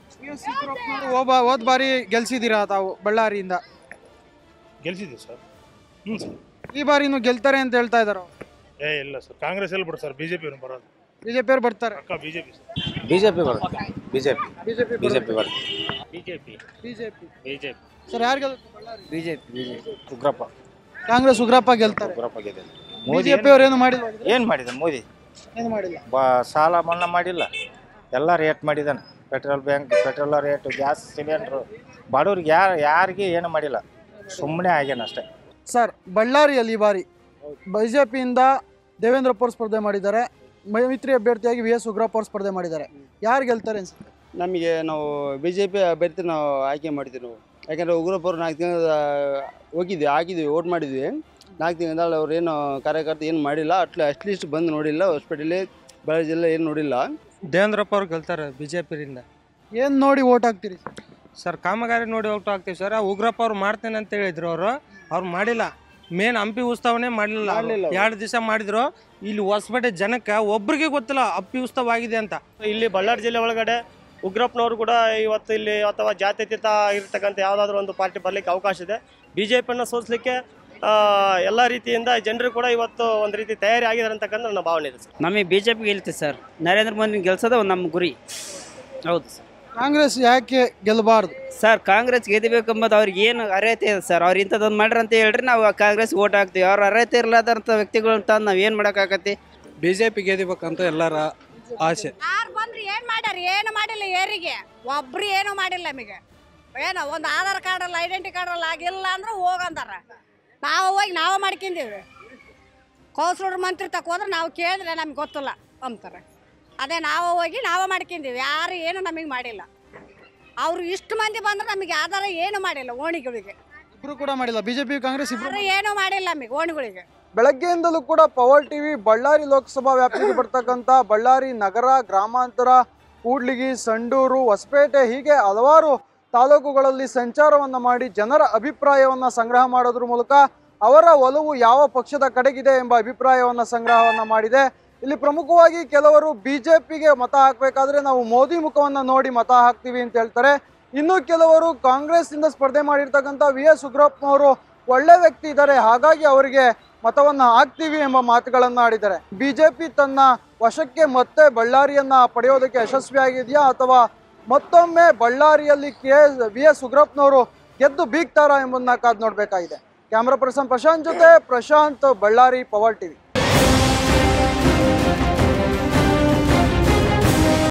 [SPEAKER 1] ಒಬ್ಬ ಹೋದ್ ಬಾರಿ ಗೆಲ್ಸಿದ್ದೀರಾ ತಾವು ಬಳ್ಳಾರಿಯಿಂದ
[SPEAKER 2] ಗೆಲ್ಸಿದ್ದೀವಿ ಸರ್ ಹ್ಞೂ ಸರ್
[SPEAKER 1] ಈ ಬಾರಿನೂ ಗೆಲ್ತಾರೆ ಅಂತ ಹೇಳ್ತಾ ಇದಾರೆ
[SPEAKER 2] ಏ ಇಲ್ಲ ಸರ್ ಕಾಂಗ್ರೆಸ್ ಎಲ್ಲಿ ಬಿಡು ಸರ್ ಬಿ ಜೆ ಪಿ ಬರೋದು
[SPEAKER 1] ಬಿಜೆಪಿ ಅವ್ರು ಬರ್ತಾರೆ
[SPEAKER 2] ಅಕ್ಕ B J P sir
[SPEAKER 3] BJP ಬರುತ್ತೆ ಬಿಜೆಪಿ
[SPEAKER 1] ಬಿಜೆಪಿ
[SPEAKER 3] ಬಿಜೆಪಿ ಬರುತ್ತೆ
[SPEAKER 5] ಬಿಜೆಪಿ
[SPEAKER 1] ಬಿಜೆಪಿ
[SPEAKER 5] ಬಿಜೆಪಿ
[SPEAKER 1] ಸರ್ ಯಾರು ಗೆಲ್ಲುತ್ತೆ Bellary
[SPEAKER 3] BJP BJP Ugrappa
[SPEAKER 1] Congress Ugrappa ಗೆಲ್ತಾರೆ
[SPEAKER 3] ಉಗ್ರಪ್ಪ ಗೆದ್ದಿಲ್ಲ
[SPEAKER 1] ಬಿಜೆಪಿ ಅವ್ರು ಏನು ಮಾಡಿಲ್ಲ
[SPEAKER 3] ಏನು ಮಾಡಿದ ಮೋದಿ
[SPEAKER 1] ಏನು ಮಾಡಿಲ್ಲ
[SPEAKER 3] ಬಾ ಸಾಲ ಮನ್ನಾ ಮಾಡಿಲ್ಲ ಎಲ್ಲ ರೇಟ್ ಮಾಡಿದಾನೆ petrol bank petrol rate gas cylinder ಬಡವ್ರಿಗೆ ಯಾರು ಯಾರಿಗೆ ಏನು ಮಾಡಿಲ್ಲ ಸುಮ್ಮನೆ ಆಗ್ಯಾನ ಅಷ್ಟೇ
[SPEAKER 1] ಸರ್ ಬಳ್ಳಾರಿಯಲ್ಲಿ ಈ ಬಾರಿ ಬಿಜೆಪಿಯಿಂದ ದೇವೇಂದ್ರಪ್ಪ ಅವ್ರು ಸ್ಪರ್ಧೆ ಮಾಡಿದ್ದಾರೆ ಮೈತ್ರಿ ಅಭ್ಯರ್ಥಿಯಾಗಿ ವಿ ಎಸ್ ಉಗ್ರಪ್ಪ ಅವ್ರು ಸ್ಪರ್ಧೆ ಮಾಡಿದ್ದಾರೆ ಯಾರು ಗೆಲ್ತಾರೆ ಅನ್ಸುತ್ತೆ
[SPEAKER 4] ನಮಗೆ ನಾವು ಬಿ ಜೆ ಪಿ ಅಭ್ಯರ್ಥಿ ನಾವು ಆಯ್ಕೆ ಮಾಡಿದ್ವಿ ನಾವು ಯಾಕಂದರೆ ಉಗ್ರಪ್ಪ ಅವ್ರು ನಾಲ್ಕು ತಿಂಗಳ ಹೋಗಿದ್ವಿ ಹಾಕಿದ್ವಿ ಓಟ್ ಮಾಡಿದ್ವಿ ನಾಲ್ಕು ತಿಂಗಳಿಂದ ಅವ್ರು ಏನು ಕಾರ್ಯಕರ್ತ ಏನು ಮಾಡಿಲ್ಲ ಅಟ್ಲ ಅಟ್ಲೀಸ್ಟ್ ಬಂದು ನೋಡಿಲ್ಲ ಹಾಸ್ಪಿಟಲಿ ಬಳ್ಳಾರಿ ಜಿಲ್ಲೆ ಏನು ನೋಡಿಲ್ಲ
[SPEAKER 6] ದೇವೇಂದ್ರಪ್ಪ ಅವ್ರು ಗೆಲ್ತಾರೆ ಬಿ ಜೆ ಪಿರಿಂದ
[SPEAKER 1] ಏನು ನೋಡಿ ಓಟ್ ಹಾಕ್ತೀರಿ
[SPEAKER 6] ಸರ್ ಕಾಮಗಾರಿ ನೋಡಿ ಓಟ್ ಹಾಕ್ತೀವಿ ಸರ್ ಉಗ್ರಪ್ಪ ಅವ್ರು ಮಾಡ್ತೇನೆ ಅಂತ ಹೇಳಿದ್ರು ಅವರು ಅವ್ರು ಮಾಡಿಲ್ಲ ಮೇನ್ ಹಂಪಿ ಉತ್ಸವನೇ ಮಾಡಲಿಲ್ಲ
[SPEAKER 4] ಮಾಡ್ಲಿಲ್ಲ ಅವ್ರು.
[SPEAKER 6] ಎರಡು ದಿವಸ ಮಾಡಿದ್ರು ಇಲ್ಲಿ ಹೊಸಪೇಟೆ ಜನಕ್ಕೆ ಒಬ್ರಿಗೆ ಗೊತ್ತಿಲ್ಲ ಹಂಪಿ ಉತ್ಸವ ಆಗಿದೆ ಅಂತ
[SPEAKER 7] ಇಲ್ಲಿ ಬಳ್ಳಾರಿ ಜಿಲ್ಲೆ ಒಳಗಡೆ ಉಗ್ರಪ್ಪನವರು ಕೂಡ ಇವತ್ತು ಇಲ್ಲಿ ಅಥವಾ ಜಾತ್ಯತೀತ ಇರ್ತಕ್ಕಂಥ ಯಾವುದಾದ್ರೂ ಒಂದು ಪಾರ್ಟಿ ಬರಲಿಕ್ಕೆ ಅವಕಾಶ ಇದೆ ಬಿ ಜೆ ಪಿಯನ್ನು ಸೋಲಿಸಲಿಕ್ಕೆ ಎಲ್ಲ ರೀತಿಯಿಂದ ಜನರು ಕೂಡ ಇವತ್ತು ಒಂದು ರೀತಿ ತಯಾರಿ ಆಗಿದ್ದಾರೆ ಅಂತಕ್ಕಂಥ ನನ್ನ ಭಾವನೆ ಇದೆ ಸರ್
[SPEAKER 8] ನಮಗೆ ಬಿ ಜೆ ಪಿ ಗೆಲ್ತೀವಿ ಸರ್ ನರೇಂದ್ರ ಮೋದಿ ಗೆಲ್ಸೋದೇ ಒಂದು ನಮ್ಮ ಗುರಿ ಹೌದು ಸರ್
[SPEAKER 1] ಕಾಂಗ್ರೆಸ್ ಯಾಕೆ ಗೆಲ್ಲಬಾರ್ದು
[SPEAKER 8] ಸರ್ ಕಾಂಗ್ರೆಸ್ ಗೆದಿಬೇಕೆಂಬುದು ಅವ್ರಿಗೆ ಏನು ಅರ್ಹತೆ ಇದೆ ಸರ್ ಅವ್ರು ಇಂಥದ್ದೊಂದು ಮಾಡ್ರಿ ಅಂತ ಹೇಳ್ರಿ ನಾವು ಕಾಂಗ್ರೆಸ್ ಓಟ್ ಹಾಕ್ತೀವಿ ಅವ್ರ ಅರ್ಹತೆ ಇರಲಾರ್ದಂಥ ವ್ಯಕ್ತಿಗಳು ಅಂತ ನಾವು ಏನು ಮಾಡೋಕ್ಕಾಗತ್ತೆ
[SPEAKER 34] ಬಿ ಜೆ ಪಿ ಗೆದಿಬೇಕಂತ ಎಲ್ಲರ ಆಸೆ
[SPEAKER 24] ಯಾರು ಬಂದ್ರು ಏನು ಮಾಡ್ಯಾರ ಏನು ಮಾಡಿಲ್ಲ ಏರಿಗೆ ಒಬ್ರು ಏನು ಮಾಡಿಲ್ಲ ನಮಗೆ ಏನೋ ಒಂದು ಆಧಾರ್ ಕಾರ್ಡ್ ಅಲ್ಲ ಐಡೆಂಟಿ ಕಾರ್ಡ್ ಅಲ್ಲ ಆಗಿಲ್ಲ ಅಂದ್ರೆ ಹೋಗಂದಾರ ನಾವು ಹೋಗಿ ನಾವು ಮಾಡ್ಕೊಂಡಿವಿ ಕೌನ್ಸಿಲರ್ ಮಂತ್ರಿ ತಕ ಹೋದ್ರೆ ನಾವು ಕೇಳಿದ್ರೆ ನಮ್ಗೆ ಗೊತ್ತಿಲ್ಲ ಅಂತಾರೆ ಅದೇ ನಾವು ಹೋಗಿ ನಾವು ಮಾಡ್ಕೊಂಡಿವಿ ಯಾರು ಏನು ನಮಗೆ ಮಾಡಿಲ್ಲ ಅವರು ಇಷ್ಟು ಮಂದಿ ಬಂದ್ರೆ ನಮಗೆ ಆಧಾರ ಏನು ಮಾಡಿಲ್ಲ ಓಣಿಗಳಿಗೆ
[SPEAKER 1] ಇಬ್ರು ಕೂಡ ಮಾಡಿಲ್ಲ ಬಿಜೆಪಿ ಕಾಂಗ್ರೆಸ್ ಇಬ್ರು
[SPEAKER 24] ಯಾರು ಏನು ಮಾಡಿಲ್ಲ ನಮಗೆ ಓಣಿಗಳಿಗೆ
[SPEAKER 1] ಬೆಳಗ್ಗೆಯಿಂದಲೂ ಕೂಡ ಪವರ್ ಟಿವಿ ಬಳ್ಳಾರಿ ಲೋಕಸಭಾ ವ್ಯಾಪ್ತಿಗೆ ಬರ್ತಕ್ಕಂಥ ಬಳ್ಳಾರಿ ನಗರ ಗ್ರಾಮಾಂತರ ಕೂಡ್ಲಿಗಿ ಸಂಡೂರು ಹೊಸಪೇಟೆ ಹೀಗೆ ಹಲವಾರು ತಾಲೂಕುಗಳಲ್ಲಿ ಸಂಚಾರವನ್ನು ಮಾಡಿ ಜನರ ಅಭಿಪ್ರಾಯವನ್ನು ಸಂಗ್ರಹ ಮಾಡೋದ್ರ ಮೂಲಕ ಅವರ ಒಲವು ಯಾವ ಪಕ್ಷದ ಕಡೆಗಿದೆ ಎಂಬ ಅಭಿಪ್ರಾಯವನ್ನು ಸಂಗ್ರಹವನ್ನು ಮಾಡಿದೆ ಇಲ್ಲಿ ಪ್ರಮುಖವಾಗಿ ಕೆಲವರು ಬಿಜೆಪಿಗೆ ಮತ ಹಾಕಬೇಕಾದ್ರೆ ನಾವು ಮೋದಿ ಮುಖವನ್ನು ನೋಡಿ ಮತ ಹಾಕ್ತೀವಿ ಅಂತ ಹೇಳ್ತಾರೆ ಇನ್ನು ಕೆಲವರು ಕಾಂಗ್ರೆಸ್ನಿಂದ ಸ್ಪರ್ಧೆ ಮಾಡಿರ್ತಕ್ಕಂಥ ವಿ ಎಸ್ ಉಗ್ರಪ್ಪನವರು ಒಳ್ಳೆ ವ್ಯಕ್ತಿ ಇದ್ದಾರೆ ಹಾಗಾಗಿ ಅವರಿಗೆ ಮತವನ್ನ ಹಾಕ್ತೀವಿ ಎಂಬ ಮಾತುಗಳನ್ನು ಆಡಿದ್ದಾರೆ ಬಿಜೆಪಿ ತನ್ನ ವಶಕ್ಕೆ ಮತ್ತೆ ಬಳ್ಳಾರಿಯನ್ನ ಪಡೆಯೋದಕ್ಕೆ ಯಶಸ್ವಿಯಾಗಿದೆಯಾ ಅಥವಾ ಮತ್ತೊಮ್ಮೆ ಬಳ್ಳಾರಿಯಲ್ಲಿ ಕೆ ಎಸ್ ವಿ ಎಸ್ ಉಗ್ರಪ್ಪನವರು ಗೆದ್ದು ಬೀಗ್ತಾರಾ ಎಂಬುದನ್ನ ಕಾದು ನೋಡಬೇಕಾಗಿದೆ ಕ್ಯಾಮ್ರಾ ಪರ್ಸನ್ ಪ್ರಶಾಂತ್ ಜೊತೆ ಪ್ರಶಾಂತ್ ಬಳ್ಳಾರಿ ಪವರ್ ಟಿವಿ